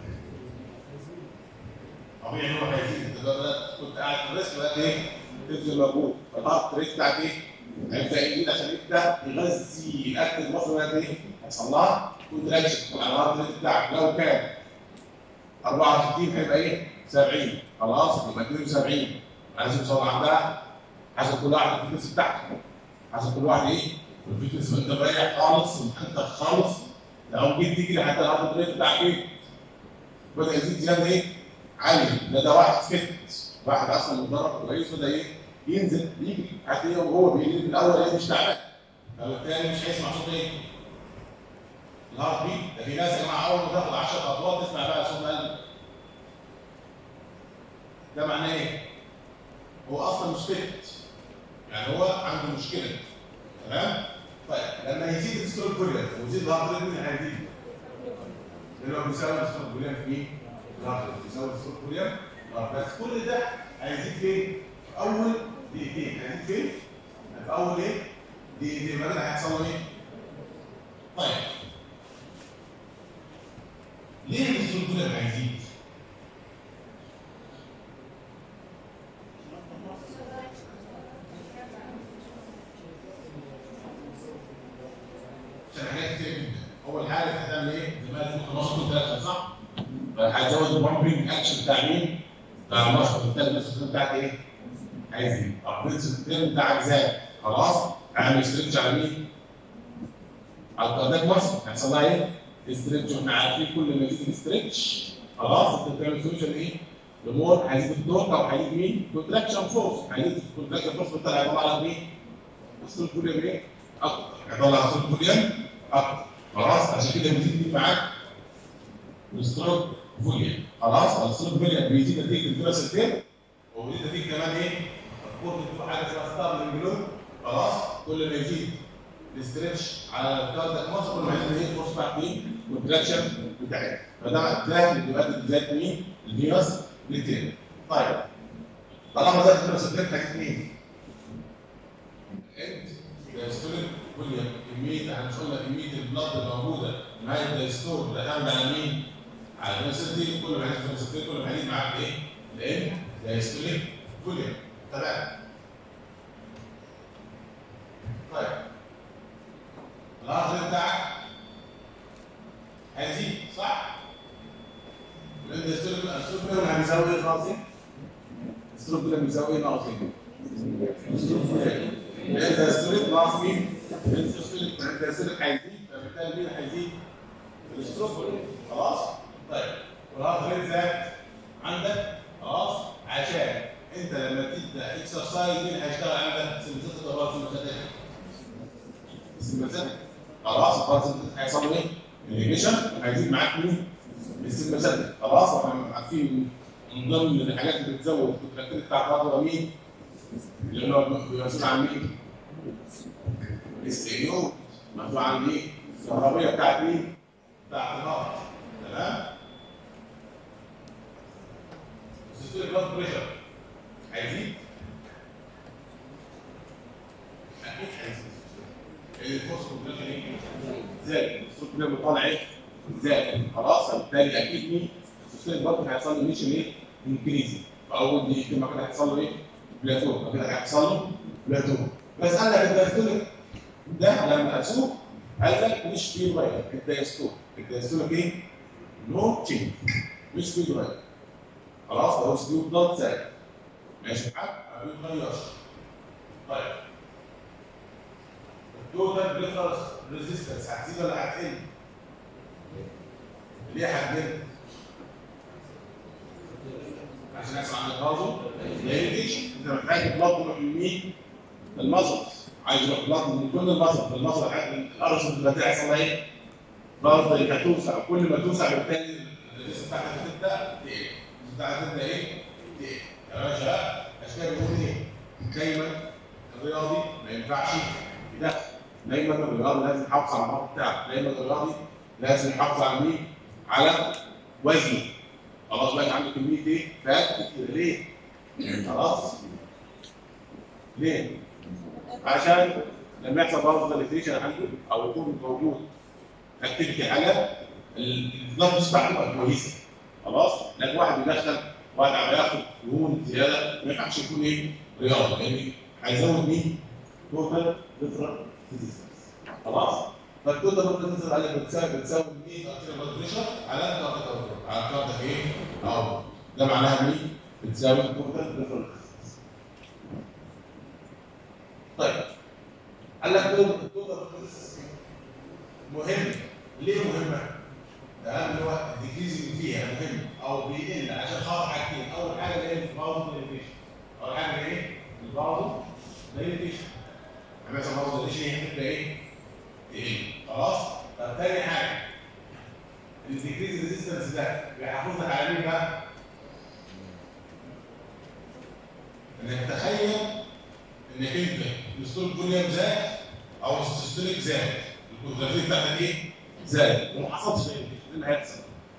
طبيعي ان هو هيزيد انت دلوقتي كنت قاعد في الريسك بقى ايه؟ تبذل مجهود فالهارت ريت بتاعك ايه؟ هيبدا يزيد عشان يبدا يغذي الاكل المصري بقى ايه؟ هيحصل لها كونتراكشن على الهارت ريت بتاعك لو كان 64 هيبقى ايه؟ 70 خلاص يبقى 72 عايز يوصل عندها حسب كل واحد الفيتنس بتاعته حسب كل واحد ايه؟ الفيتنس انت مريح خالص ومحتاج خالص لو جيت تجري حتى الهارت ريت بتاعك ايه؟ بدا يزيد زياده ايه؟ عاليه ده ده واحد فت واحد اصلا متدرب كويس بدا ايه؟ ينزل يجري هتلاقيه وهو بيجري في الاول ايه مش تعبان فبالتالي مش هيسمع صوت ايه؟ الهارت بيت ده في ناس يا جماعه اول ما تاخد 10 خطوات تسمع بقى صوت قلب ده معناه ايه؟ هو اصلا مش فت يعني هو عنده مشكله تمام؟ طيب لما يزيد الستور كوريا ويزيد الهارت ريت مين هيزيد؟ لان هو بيساوي الستور كوريا في مين؟ الهارت ريت بيساوي الستور كوريا بس كل ده هيزيد فين؟ في اول دقيقتين هيزيد فين؟ في اول ايه؟ دقيقتين بعد كده هيحصل له ايه؟ طيب ليه الستور كوريا هيزيد؟ عشان حاجات كتير جدا اول حاجه هتعمل ايه؟ زي ما قلت 12 3 صح؟ هتزود البامبنج اكشن بتاع مين؟ بتاع المصدر بالتالي المصدر بتاعك ايه؟ هيزيد البرنس بتاعك زاد خلاص؟ هعمل ستريتش على مين؟ على القناه مصر هيحصل لها ايه؟ ستريتش واحنا عارفين كل ما يزيد الستريتش خلاص انت بتعمل سوليوشن ايه؟ لمور هيزيد التورك او هيزيد مين؟ كونتراكشن فورس هيزيد الكونتراكشن فورس بالتالي هيطلع لك مين؟ السول كوليوم ايه؟ اكتر هيطلع السول كوليوم اكتر خلاص عشان كده بيزيد مين معاك؟ الستروك فوليا خلاص الستروك فوليا بيزيد نتيجه الفيروس الفير وبيزيد نتيجه كمان ايه؟ الكورت بتبقى حاجه اسمها ستار من خلاص كل ما يزيد الاسترتش على الكاردياك ماسل كل ما يزيد ايه الفورس بتاعت مين؟ والتراكشن بتاعتها فده ده اللي بيؤدي بذات مين؟ الفيروس للتاني طيب طالما زاد الفيروس الفير حاجات مين؟ انت دايستوليك فوليا كميه احنا مش قلنا كميه البلاد الموجوده مع الدايستول بتعتمد على مين؟ على الفيروسيتي كل ما هيزيد الفيروسيتي كل ما هيزيد معاك ايه؟ لان دايستوليك فوليا تمام طيب العرض بتاعك هيزيد صح؟ لان الدايستوليك الدايستوليك فوليا هيساوي ايه ناقصين؟ الدايستوليك فوليا بيساوي ايه ناقصين؟ الدايستوليك ناقص مين؟ الدايستوليك الدايستوليك هيزيد فبالتالي مين هيزيد؟ الستروك خلاص؟ طيب والهارت ريت زاد عندك خلاص عشان انت لما تبدا اكسرسايز مين هيشتغل عندك؟ سمبثيتك ولا سمبثيتك؟ سمبثيتك خلاص الباراسمبثيتك هيحصل له ايه؟ انهبيشن هيزيد معاك مين؟ السمبثيتك خلاص واحنا عارفين من ضمن الحاجات اللي بتزود الكونتراكتيل بتاع الهارت هو مين؟ اللي هو مسؤول عن مين؟ الاستيريو مسؤول عن ايه؟ الكهربيه بتاعت مين؟ بتاعت الهارت تمام؟ السيستول بلاد بريشر هيزيد؟ اكيد هيزيد الفورس كونتراكشن ايه؟ زاد الصوت كده بيطلع ايه؟ زاد خلاص فبالتالي اكيد مين؟ السيستول برضه هيحصل له ميشن ايه؟ انكريزي فاول دي كلمه كده هيحصل له ايه؟ بلاتو كده هيحصل له بلاتو بس قال لك الدايستوليك ده لما اسوق قال لك مش في غير الدايستوليك الدايستوليك ايه؟ نو تشينج مش في غير خلاص ده هو سلوك ضغط ثابت ماشي معاك؟ ما بيتغيرش طيب التوتال بريفرنس ريزيستنس هتزيد ولا هتقل؟ ليه هتقل؟ عشان يحصل عندك برضه ما يجيش انت محتاج بلاد تروح لمين؟ المصل عايز يروح بلاد من كل المصل المصل الارش اللي هتحصل ايه؟ برضه هتوسع كل ما توسع بالتالي الريزيستنس بتاعتك هتبدا تقل الريزيستنس بتاعتك هتبدا ايه؟ تقل يا باشا اشكال بيقول ايه؟ دايما الرياضي ما ينفعش يدخل دايما الرياضي لازم يحافظ على العمر بتاعه دايما الرياضي لازم يحافظ على مين؟ على وزنه خلاص بقى عنده كميه ايه؟ فات كتير ليه؟ خلاص؟ ليه؟ عشان لما يحصل برضه ديليتريشن عنده او يكون موجود اكتيفيتي حاجه البلاد بتاعته تبقى كويسه خلاص؟ لكن واحد بيدخل واحد عم ياخد دهون زياده ما ينفعش يكون ايه؟ رياضه لان هيزود مين؟ توتال ديفرنت خلاص؟ فالتوتال ديفرنت ديفرنت على بتساوي بتساوي مين؟ بلاد بريشر على الكارت على الكارت ايه؟ اهو ده معناها مين؟ بتساوي التوتال ديفرنت طيب قال لك التوتال ديفرنت مهم ليه مهمه؟ ده اللي هو الديكريزنج فيها مهم او بيقل عشان خاطر حاجتين اول حاجه اللي هي الباوز ديليتيشن اول حاجه ايه؟ الباوز ديليتيشن مثلا باوز ديليتيشن هتبقى ايه؟ تقل خلاص؟ طب تاني حاجه الديكريز ريزيستنس ده بيحافظ لك على مين بقى؟ انك تخيل انك انت الستول فوليوم زاد او السيستوليك زاد الكونتراكتيل بتاعتك ايه؟ زاد وما حصلش ايه اللي هيحصل؟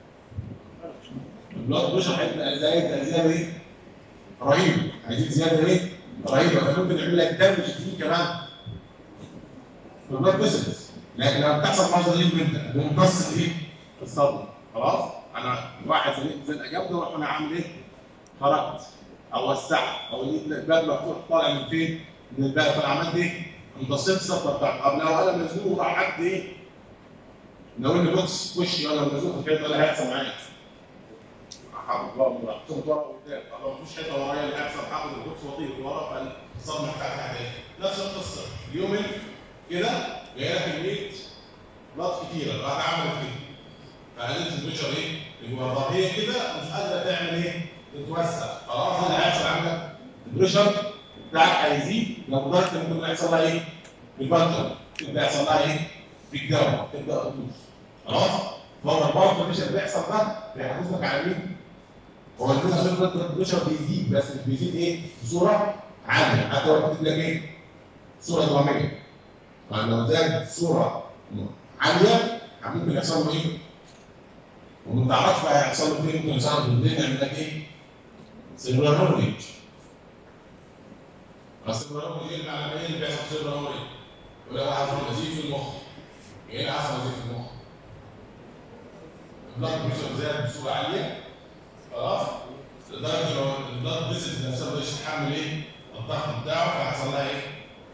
البلاد بريشر هيبقى زايد زياده ايه؟ رهيب هيزيد زياده ايه؟ رهيبه فممكن يعمل لك دمج فيه كمان في البلاد فيسلز لكن لما بتحصل حاجه غريب جدا بمتصل ايه؟ الصدمه خلاص؟ انا واحد زي زي جنبي واروح انا عامل ايه؟ خرجت او وسعت او لقيت الباب مفتوح طالع من فين؟ من الباب فانا عملت ايه؟ امتصيت الصدمه بتاعتي طب لو انا مزنوق راح حد ايه؟ لو اني بوكس في وشي ولا مزنوق في الحيطه اللي هيحصل معايا؟ هاخد ورا هاخد ورا وقدام طب لو مفيش حيطه ورايا اللي هيحصل هاخد البوكس واطير ورا فالصدمه بتاعتي هتعمل نفس القصه اليومين كده جاي لك البيت بلاد كتيره راح عملت كده فقللت البريشر ايه؟ اللي جوه الظهر هي كده مش قادره تعمل ايه؟ تتوسع خلاص اللي هيحصل عندك البريشر بتاعك هيزيد لو درجه ممكن يحصل لها ايه؟ بالبطل تبدا يحصل لها ايه؟ بالجو تبدا تدوس خلاص؟ فهو البلد بريشر اللي بيحصل ده بيحافظ لك على مين؟ هو البلد بريشر بيزيد بس مش بيزيد ايه؟ بصوره عاليه حتى لو كاتب لك ايه؟ صوره دراميه فلو زاد صوره عاليه ممكن يحصل له ايه؟ وما تعرفش بقى هيحصل له فين ممكن يحصل له بالليل يعمل لك ايه؟ سيلولار هيموريج السيلولار هيموريج اللي على ايه اللي بيحصل في السيلولار هيموريج؟ يقول لك حصل نزيف في المخ ايه اللي حصل نزيف في المخ؟ البلاد بريشر زاد بصوره عاليه خلاص لدرجه لو البلاد بريشر نفسها ما تحمل ايه؟ الضغط بتاعه فهيحصل لها ايه؟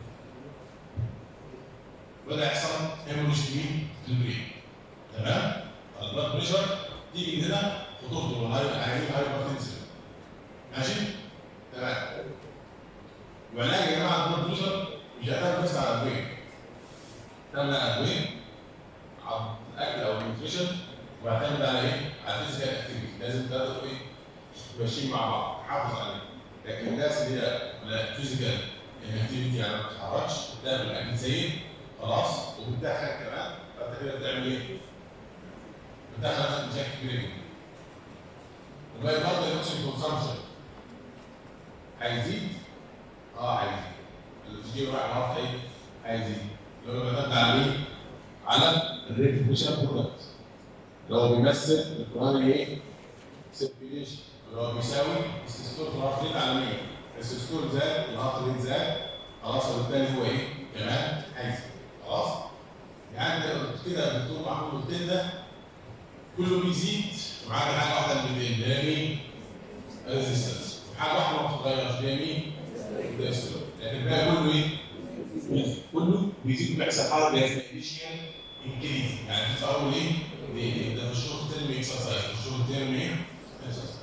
بدا يحصل هيموريج في البرين تمام؟ البلاد بريشر تيجي من هنا خطوطه هيجيب هايبرتنسيف ماشي؟ تمام والعلاج يا جماعه البلاد بريشر مش هيعتمد بس على الادويه تعمل على الادويه على الاكل او النيوتريشن ويعتمد على ايه؟ على الفيزيكال اكتيفيتي لازم تلاقوا ايه؟ ماشيين مع بعض حافظ عليه لكن الناس اللي هي فيزيكال اكتيفيتي يعني ما بتتحركش بتعمل اكل سيء خلاص وبتدخل كمان فانت كده بتعمل ايه؟ بتدخل نفسك مشاكل كبيره جدا. وباقي برضه الاكسجين كونسامشن هيزيد؟ اه هيزيد. اللي بتجي رايح النهارده ايه؟ هيزيد. اللي هو بيعتمد على مين؟ على الريت بريشر برودكت. اللي هو بيمثل الكورونري ايه؟ سيركيوليشن اللي هو بيساوي السيستول في الهارت ريت على 100. السيستول زاد الهارت ريت زاد خلاص وبالتالي هو ايه؟ كمان هيزيد. خلاص؟ يعني انت كده الدكتور محمود قلت لنا كله بيزيد ومعاك حاجه واحده من الاثنين اللي هي مين؟ ريزيستنس وحاجه واحده ما بتتغيرش اللي هي مين؟ الدايستول لكن الباقي كله ايه؟ كله بيزيد بيحصل حاجه اللي هي انيشيال انكريز يعني في اول ايه؟ دي ده في الشورت تيرم اكسرسايز في الشورت تيرم ايه؟ اكسرسايز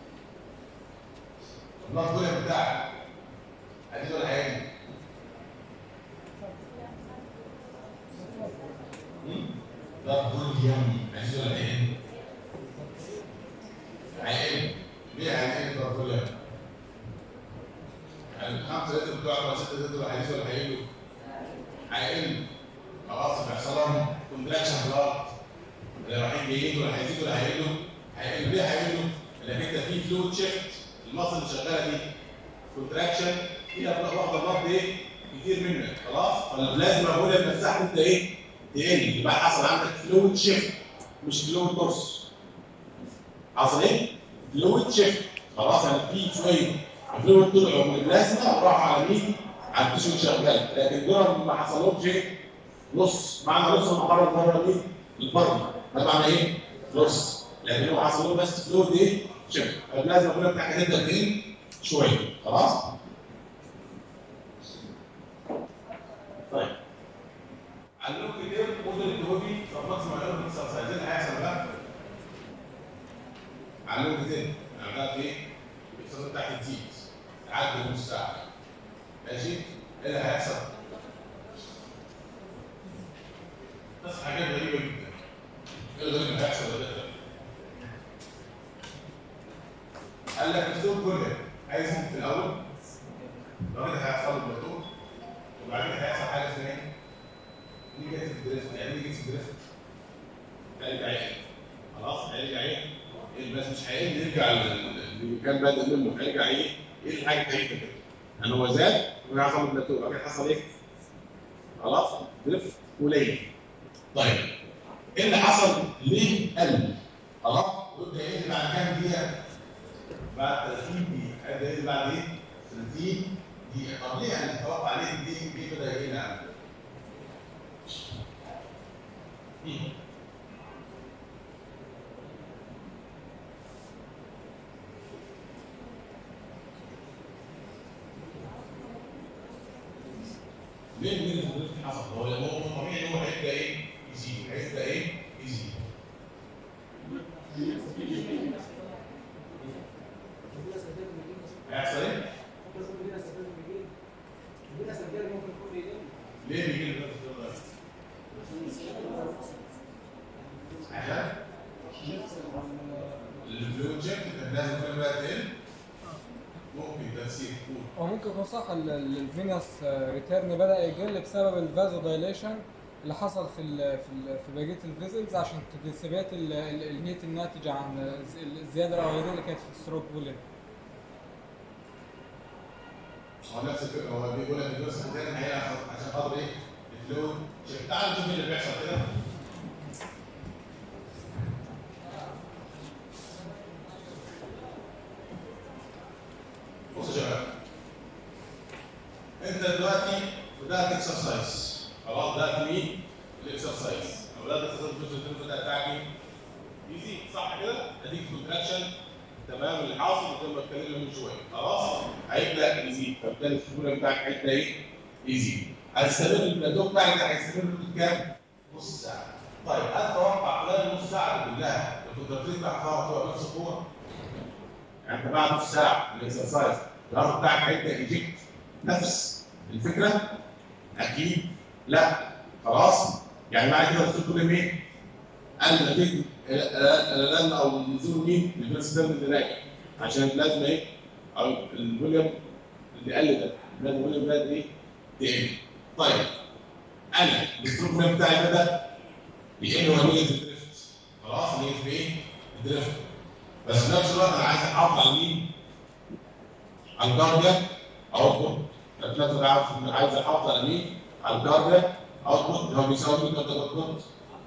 البلاد فوليوم بتاعك عايز ولا حاجه؟ بلاد فوليوم عايز ولا حاجه؟ هيقل ليه هيقل بلاد فوليوم؟ يعني الخمسه لتر بتوع ولا سته لتر هيزيدوا ولا هيقلوا؟ هيقل خلاص بيحصل لهم كونتراكشن في الارض اللي رايحين جايين ولا هيزيدوا ولا هيقلوا؟ هيقلوا ليه هيقلوا؟ لان انت في فلويد شيفت المصل اللي شغاله دي كونتراكشن فيها واخده ضغط ايه؟ كتير منك خلاص؟ فالبلازما فوليوم نفسها انت ايه؟ تقل يبقى حصل عندك فلويد شيفت مش فلويد كورس حصل ايه؟ فلويد شيفت خلاص يعني في شويه فلويد طلعوا من البلازما وراحوا على مين؟ على التيشو اللي شغال لكن دول ما حصلهمش ايه؟ نص معنى نص المحرك بره مين؟ البره ده معنى ايه؟ نص لكن هو حصل له بس فلويد ايه؟ شيفت فالبلازما كلها بتاعتك هتبدا منين؟ شويه خلاص؟ طيب علموك كتير موديل الدوبي ربطت مع يوم الاكسرسايز ايه اللي هيحصل بقى؟ علموك كتير عملت ايه؟ الاكسرسايز بتاعتك تزيد تعدي نص ساعه ماشي؟ ايه اللي هيحصل؟ بس حاجات غريبه جدا ايه الغريب اللي هيحصل ده؟ قال لك الاسلوب كله عايز في الاول الراجل هيحصل له بلاتو وبعدين هيحصل حاجه اسمها ايه؟ نيجاتيف دريفت يعني نيجاتيف دريفت هيرجع ايه؟ خلاص هيرجع ايه؟ بس مش هيقل يرجع اللي كان بادئ منه هيرجع ايه؟ ايه الحاجه الخفيفه كده؟ يعني هو زاد وحصل بلاتو بعدين حصل ايه؟ خلاص دريفت قليل طيب ايه اللي حصل؟ ليه قل؟ خلاص ويبدا ينزل بعد كام دقيقه؟ بعد 30 دقيقه هيبدا ينزل بعد ايه؟ 30 دقيقه طب ليه يعني توقع عليه دي دي بدا يقل عنه؟ ليه مين اللي حصل؟ هو هو طبيعي ان هو هيبدا ايه؟ يزيد هيبدا ايه؟ يزيد هيحصل ايه؟ ليه بيجي لي عشان الفلويد شيفت كان لازم كل بقى تقل ممكن تفسير هو ممكن يكون صح الفينوس ريتيرن بدا يقل بسبب الفازو دايليشن اللي حصل في ال في ال في بقيه الفيزلز عشان تكتسبات ال- ال- الهيت الناتجه عن الز- الزياده الاولانيه اللي كانت في الستروك فوليوم هو نفس الفكره هو بيقول لك الجزء الثاني هيبقى عشان خاطر ايه؟ الفلويد شوف تعال نشوف ايه اللي بيحصل كده بص يا شباب انت دلوقتي بدات اكسرسايز خلاص بدات مين؟ الاكسرسايز لو بدات اكسرسايز الجزء الثاني بتاعك ايه؟ يزيد صح كده؟ اديك كونتراكشن تمام اللي حاصل زي ما اتكلمنا من شويه خلاص هيبدا يزيد فبالتالي السهوله بتاعك هيبدا ايه؟ يزيد هيستمر البلاتو بتاعك ده هيستمر لمده كام؟ نص ساعه طيب اتوقع خلال النص ساعه دي كلها الكونتراكتيل بتاعك هتبقى بنفس القوه يعني انت بعد نص ساعه من الاكسرسايز الارض بتاعك هيبدا يجيك نفس الفكره اكيد لا خلاص يعني معنى كده وصلت لمين؟ قال نتيجه الاعلان او نزول مين؟ البريسيدنت اللي راجع عشان لازم ايه؟ او الفوليوم اللي قل ده لازم الفوليوم ده ايه؟ تقل طيب انا الفوليوم بتاعي بدا يقل هو نيجاتيف دريفت خلاص نيجاتيف ايه؟ دريفت بس في نفس الوقت انا عايز احافظ على مين؟ على الكاردياك اوتبوت في نفس الوقت عايز عايز احافظ على مين؟ على الكاردياك اوتبوت اللي هو بيساوي مين كاردياك اوتبوت؟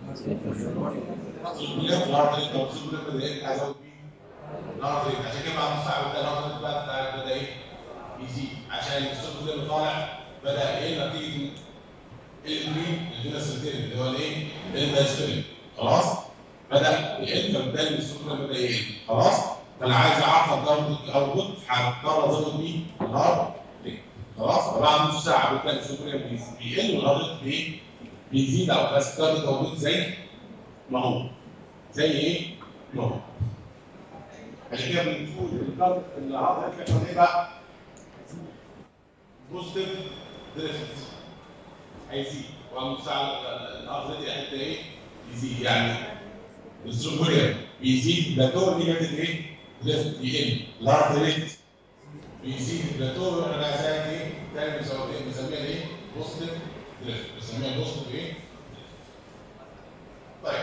الكليه في الارض انت المفروض كليه بدا ايه عايز اقول مين؟ الارض عشان كده بعد نص ساعه بدا الارض بقى بتاعك بدا ايه؟ يزيد عشان الصوت اللي طالع بدا ايه نتيجه المين؟ الفينا سنتين اللي هو الايه؟ الدايستولين خلاص؟ بدا يقل فبالتالي الصوت اللي بدا يقل خلاص؟ فانا عايز اعرف ضرب اوتبوت هضطر ازود مين؟ الهارد ريت خلاص؟ فبعد نص ساعه بتلاقي الصوت اللي بيقل والهارد ريت بايه؟ بيزيد او بس كارد موجود زي ما هو زي ايه؟ ما هو عشان كده بنقول الكارد العرض هيطلع ايه بقى؟ بوزيتيف دريفت هيزيد والمساعد الارض دي هيبدا ايه؟ يزيد يعني الزوبوليا بيزيد بلاتو نيجاتيف ايه؟ دريفت يقل الارض ريت بيزيد البلاتو احنا زي ايه؟ تاني بنسميها بنسميها ايه؟ بوزيتيف دريفت بنسميها بوزيتيف ايه؟ طيب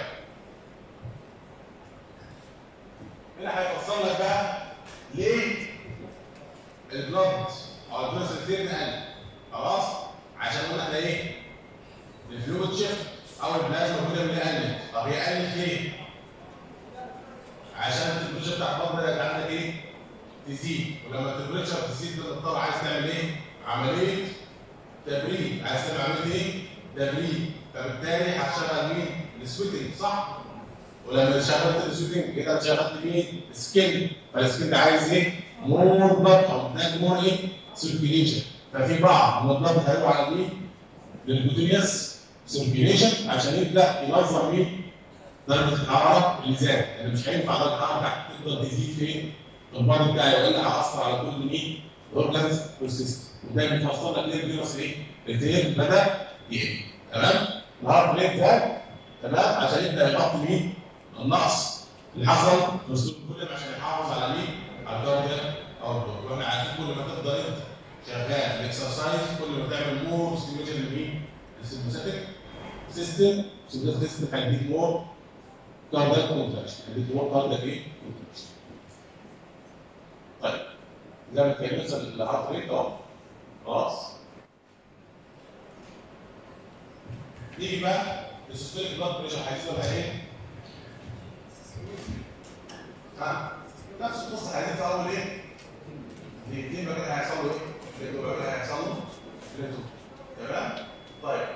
هنا هيفصل لك بقى ليه البلد او البلد سيرتين قل خلاص عشان قلنا احنا ايه الفلويد شيفت او البلازما كلها اللي قلت طب هي قلت ليه؟ عشان التمبريتشر بتاع البلد بدات عندك ايه؟ تزيد ولما التمبريتشر تزيد بتضطر عايز تعمل ايه؟ عمليه تبريد عايز تعمل عمليه ايه؟ تبريد فبالتالي هتشغل مين؟ السويتنج صح؟ ولما شغلت السويتنج كده شغلت مين؟ سكين فالسكين ده عايز ايه؟ مور بلاد او محتاج مور ايه؟ سيركيليشن ففي بعض من البلاد هيروح على مين؟ للبوتينيوس سيركيليشن عشان يبدا ينظم مين؟ درجه الحراره اللي زادت يعني مش هينفع درجه الحراره بتاعتك تفضل تزيد فين؟ في البادي بتاعي والا هاثر على كل مين؟ اورجانز والسيستم وده بيفسر لك ليه الفيروس ايه؟ الريتيل بدا يقل تمام؟ الهارت ريت زاد تمام عشان يبدا يغطي مين؟ النقص اللي حصل في اسلوب كل عشان يحافظ على مين؟ على الدرجه او الدور واحنا عارفين كل ما تفضل انت شغال الاكسرسايز كل ما تعمل مور ستيميشن لمين؟ للسيمباثيك سيستم السيمباثيك سيستم هيديك مور كاردياك كونتراكشن هيديك مور كاردياك ايه؟ كونتراكشن طيب زي ما اتكلمنا الهارت ريت اهو خلاص نيجي بقى للسيستوليك بلاد بريشر هيزيد ولا ايه؟ ها؟ نفس القصه هيزيد في اول ايه؟ الاثنين بقى كده هيحصل له ايه؟ الاثنين بقى كده هيحصل له بلاتو تمام؟ طيب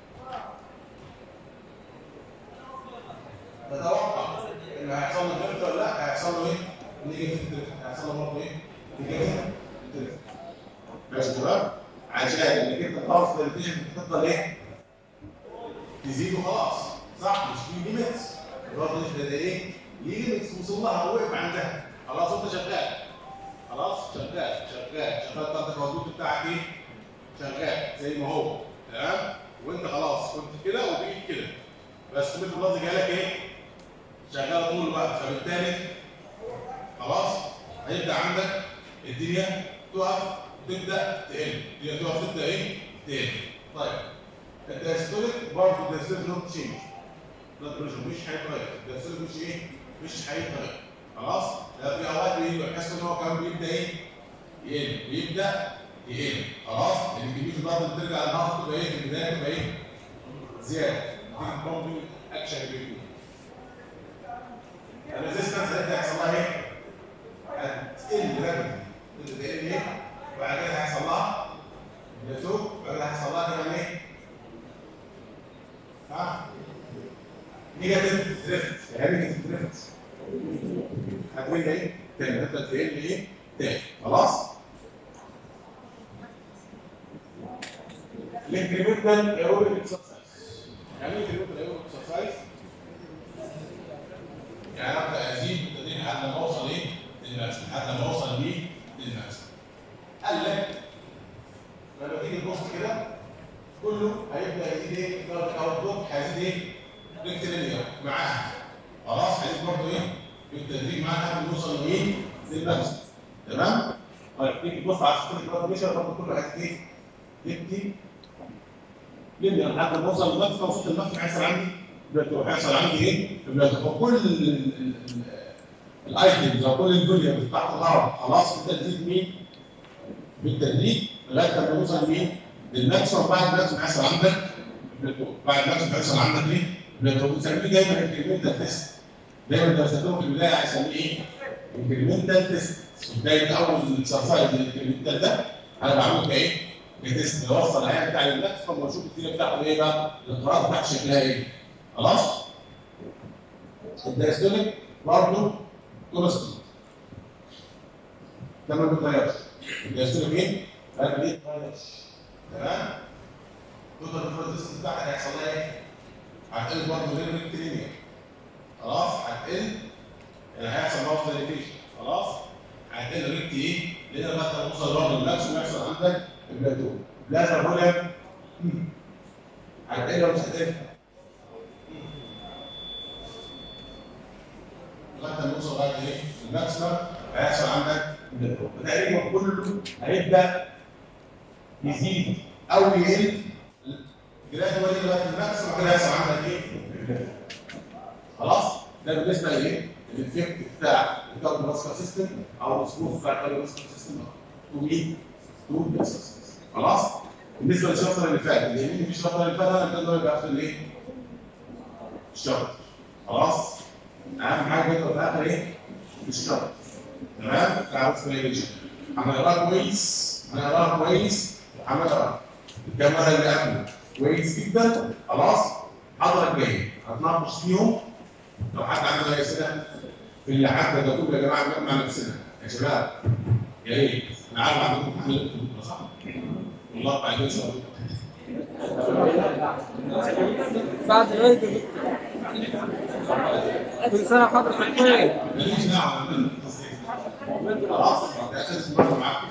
تتوقع ان هيحصل له دريفت ولا لا؟ هيحصل له ايه؟ نيجاتيف دريفت هيحصل له برضه ايه؟ نيجاتيف دريفت ماشي تمام؟ عشان انك انت خلاص النتيجه بتفضل ايه؟ تزيد وخلاص صح مش في ليميتس برضه ده ايه؟ ليميتس وصل لها وقف عندها خلاص انت شغال خلاص شغال شغال شغال طاقه الردود بتاعك ايه؟ شغال زي ما هو تمام؟ وانت خلاص كنت كده وبقيت كده بس كميه البلد جالك ايه؟ شغاله طول الوقت فبالتالي خلاص هيبدا عندك الدنيا تقف تبدا تقل الدنيا تقف تبدا ايه؟ تقل طيب الدايستوليك برضه الدايستوليك نوت تشينج بلاد بريشر مش هيتغير الدايستوليك مش ايه؟ مش هيتغير خلاص؟ لا في اوقات بيجي يحس ان هو كان بيبدا ايه؟ يقل بيبدا يقل خلاص؟ لان كميه الضغط اللي بترجع للنهر تبقى ايه؟ في البدايه تبقى ايه؟ زياده نتيجه بومبنج اكشن بيكون الريزيستنس هتبدا يحصل لها ايه؟ هتقل رابد تقل ايه؟ وبعد كده هيحصل لها بلاتو وبعد كده هيحصل لها كمان ايه؟ ها؟ نيجاتيف دريفت يعني نيجاتيف دريفت هتقول ايه؟ تاني هتبدا تقل ايه؟ تاني خلاص؟ الانكريمنتال ايروبيك اكسرسايز يعني ايه انكريمنتال ايروبيك اكسرسايز؟ يعني ابدا ازيد بالتدريج لحد ما اوصل ايه؟ للماكسيم لحد ما اوصل بيه للماكسيم قال لك لما تيجي تبص كده كله هيبدا يزيد ايه؟ درجه اوتبوت هيزيد ايه؟ ريكتيلينيا معاها خلاص هيزيد برضه ايه؟ بالتدريج معاها لحد ما نوصل لايه؟ للماكسيم تمام؟ طيب تيجي تبص على السيستم البلاد بريشر برضه كله هيزيد ايه؟ يبكي لينيا لحد ما اوصل للماكسيم وصلت للماكسيم هيحصل عندي بلاتو هيحصل عندي ايه؟ بلاتو فكل الايتمز او كل الدنيا اللي تحت الارض خلاص بالتدريج مين؟ بالتدريج لغايه لما نوصل مين؟ للماكسيمم بعد الماكسيمم هيحصل عندك بلاتو بعد الماكسيمم هيحصل عندك ايه؟ بلاتو بنسميه دايما انكريمنتال تيست دايما انت بتستخدمه في البدايه هيسميه ايه؟ انكريمنتال تيست بدايه اول اكسرسايز الانكريمنتال ده انا بعمله كايه؟ كتيست بوصل العيان بتاع الماكسيمم واشوف الدنيا بتاعته ايه بقى؟ القراءات بتاعته شكلها ايه؟ خلاص؟ الدايستوليك برضه كونستنت ده ما بيتغيرش الدايستوليك ايه؟ ما بيتغيرش تمام؟ توتال الفرزيستنس بتاعتك هيحصل لها ايه؟ هتقل برضه غير الريكتيلينيا خلاص؟ هتقل يعني هيحصل ماوس دايليتيشن خلاص؟ هتقل ريكت ايه؟ لان لغايه ما توصل برضه للماكسيمم يحصل عندك البلاتو بلازر فوليوم هتقل ولا مش هتقل؟ لغايه ما نوصل لغايه ايه؟ الماكسيمم هيحصل عندك البلاتو تقريبا كله هيبدا يزيد او يقل جرادوالي لغايه الماكسيمم كده هيحصل عندك ايه؟ خلاص؟ ده بالنسبه لايه؟ الافكت بتاع الكاربون ماسكر سيستم او السموث بتاع الكاربون ماسكر سيستم تو مين؟ تو بيكسلز خلاص؟ بالنسبه للشابتر اللي فات اللي يهمني في الشابتر اللي فات انا كده يبقى في الايه؟ الشابتر خلاص؟ اهم حاجه يبقى في الاخر ايه؟ الشابتر تمام؟ بتاع اكسبلينيشن هنقراها كويس هنقراها كويس هنقرا الكاميرا اللي قبله كويس جدا خلاص؟ حضرتك جاي هتناقش فيهم لو حد عنده اي اسئله في اللي حد ده كله يا جماعه نجمع نفسنا يا شباب يا ريت انا عارف عندكم امتحان بكره صح؟ والله بعد ان شاء الله بعد العيد يا دكتور. كل سنه وحضرتك طيب ماليش دعوه بالتصديق خلاص ده اساس مره معاكم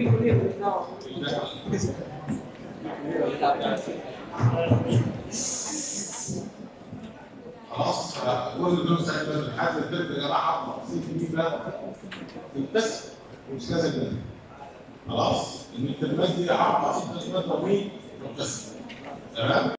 خلاص كل دول سنه لحد الترم يا جماعه تفاصيل كبيره بقى في القسم مش لازم كده خلاص ان الترمات دي عارف تفاصيل الترمات موجودين في القسم تمام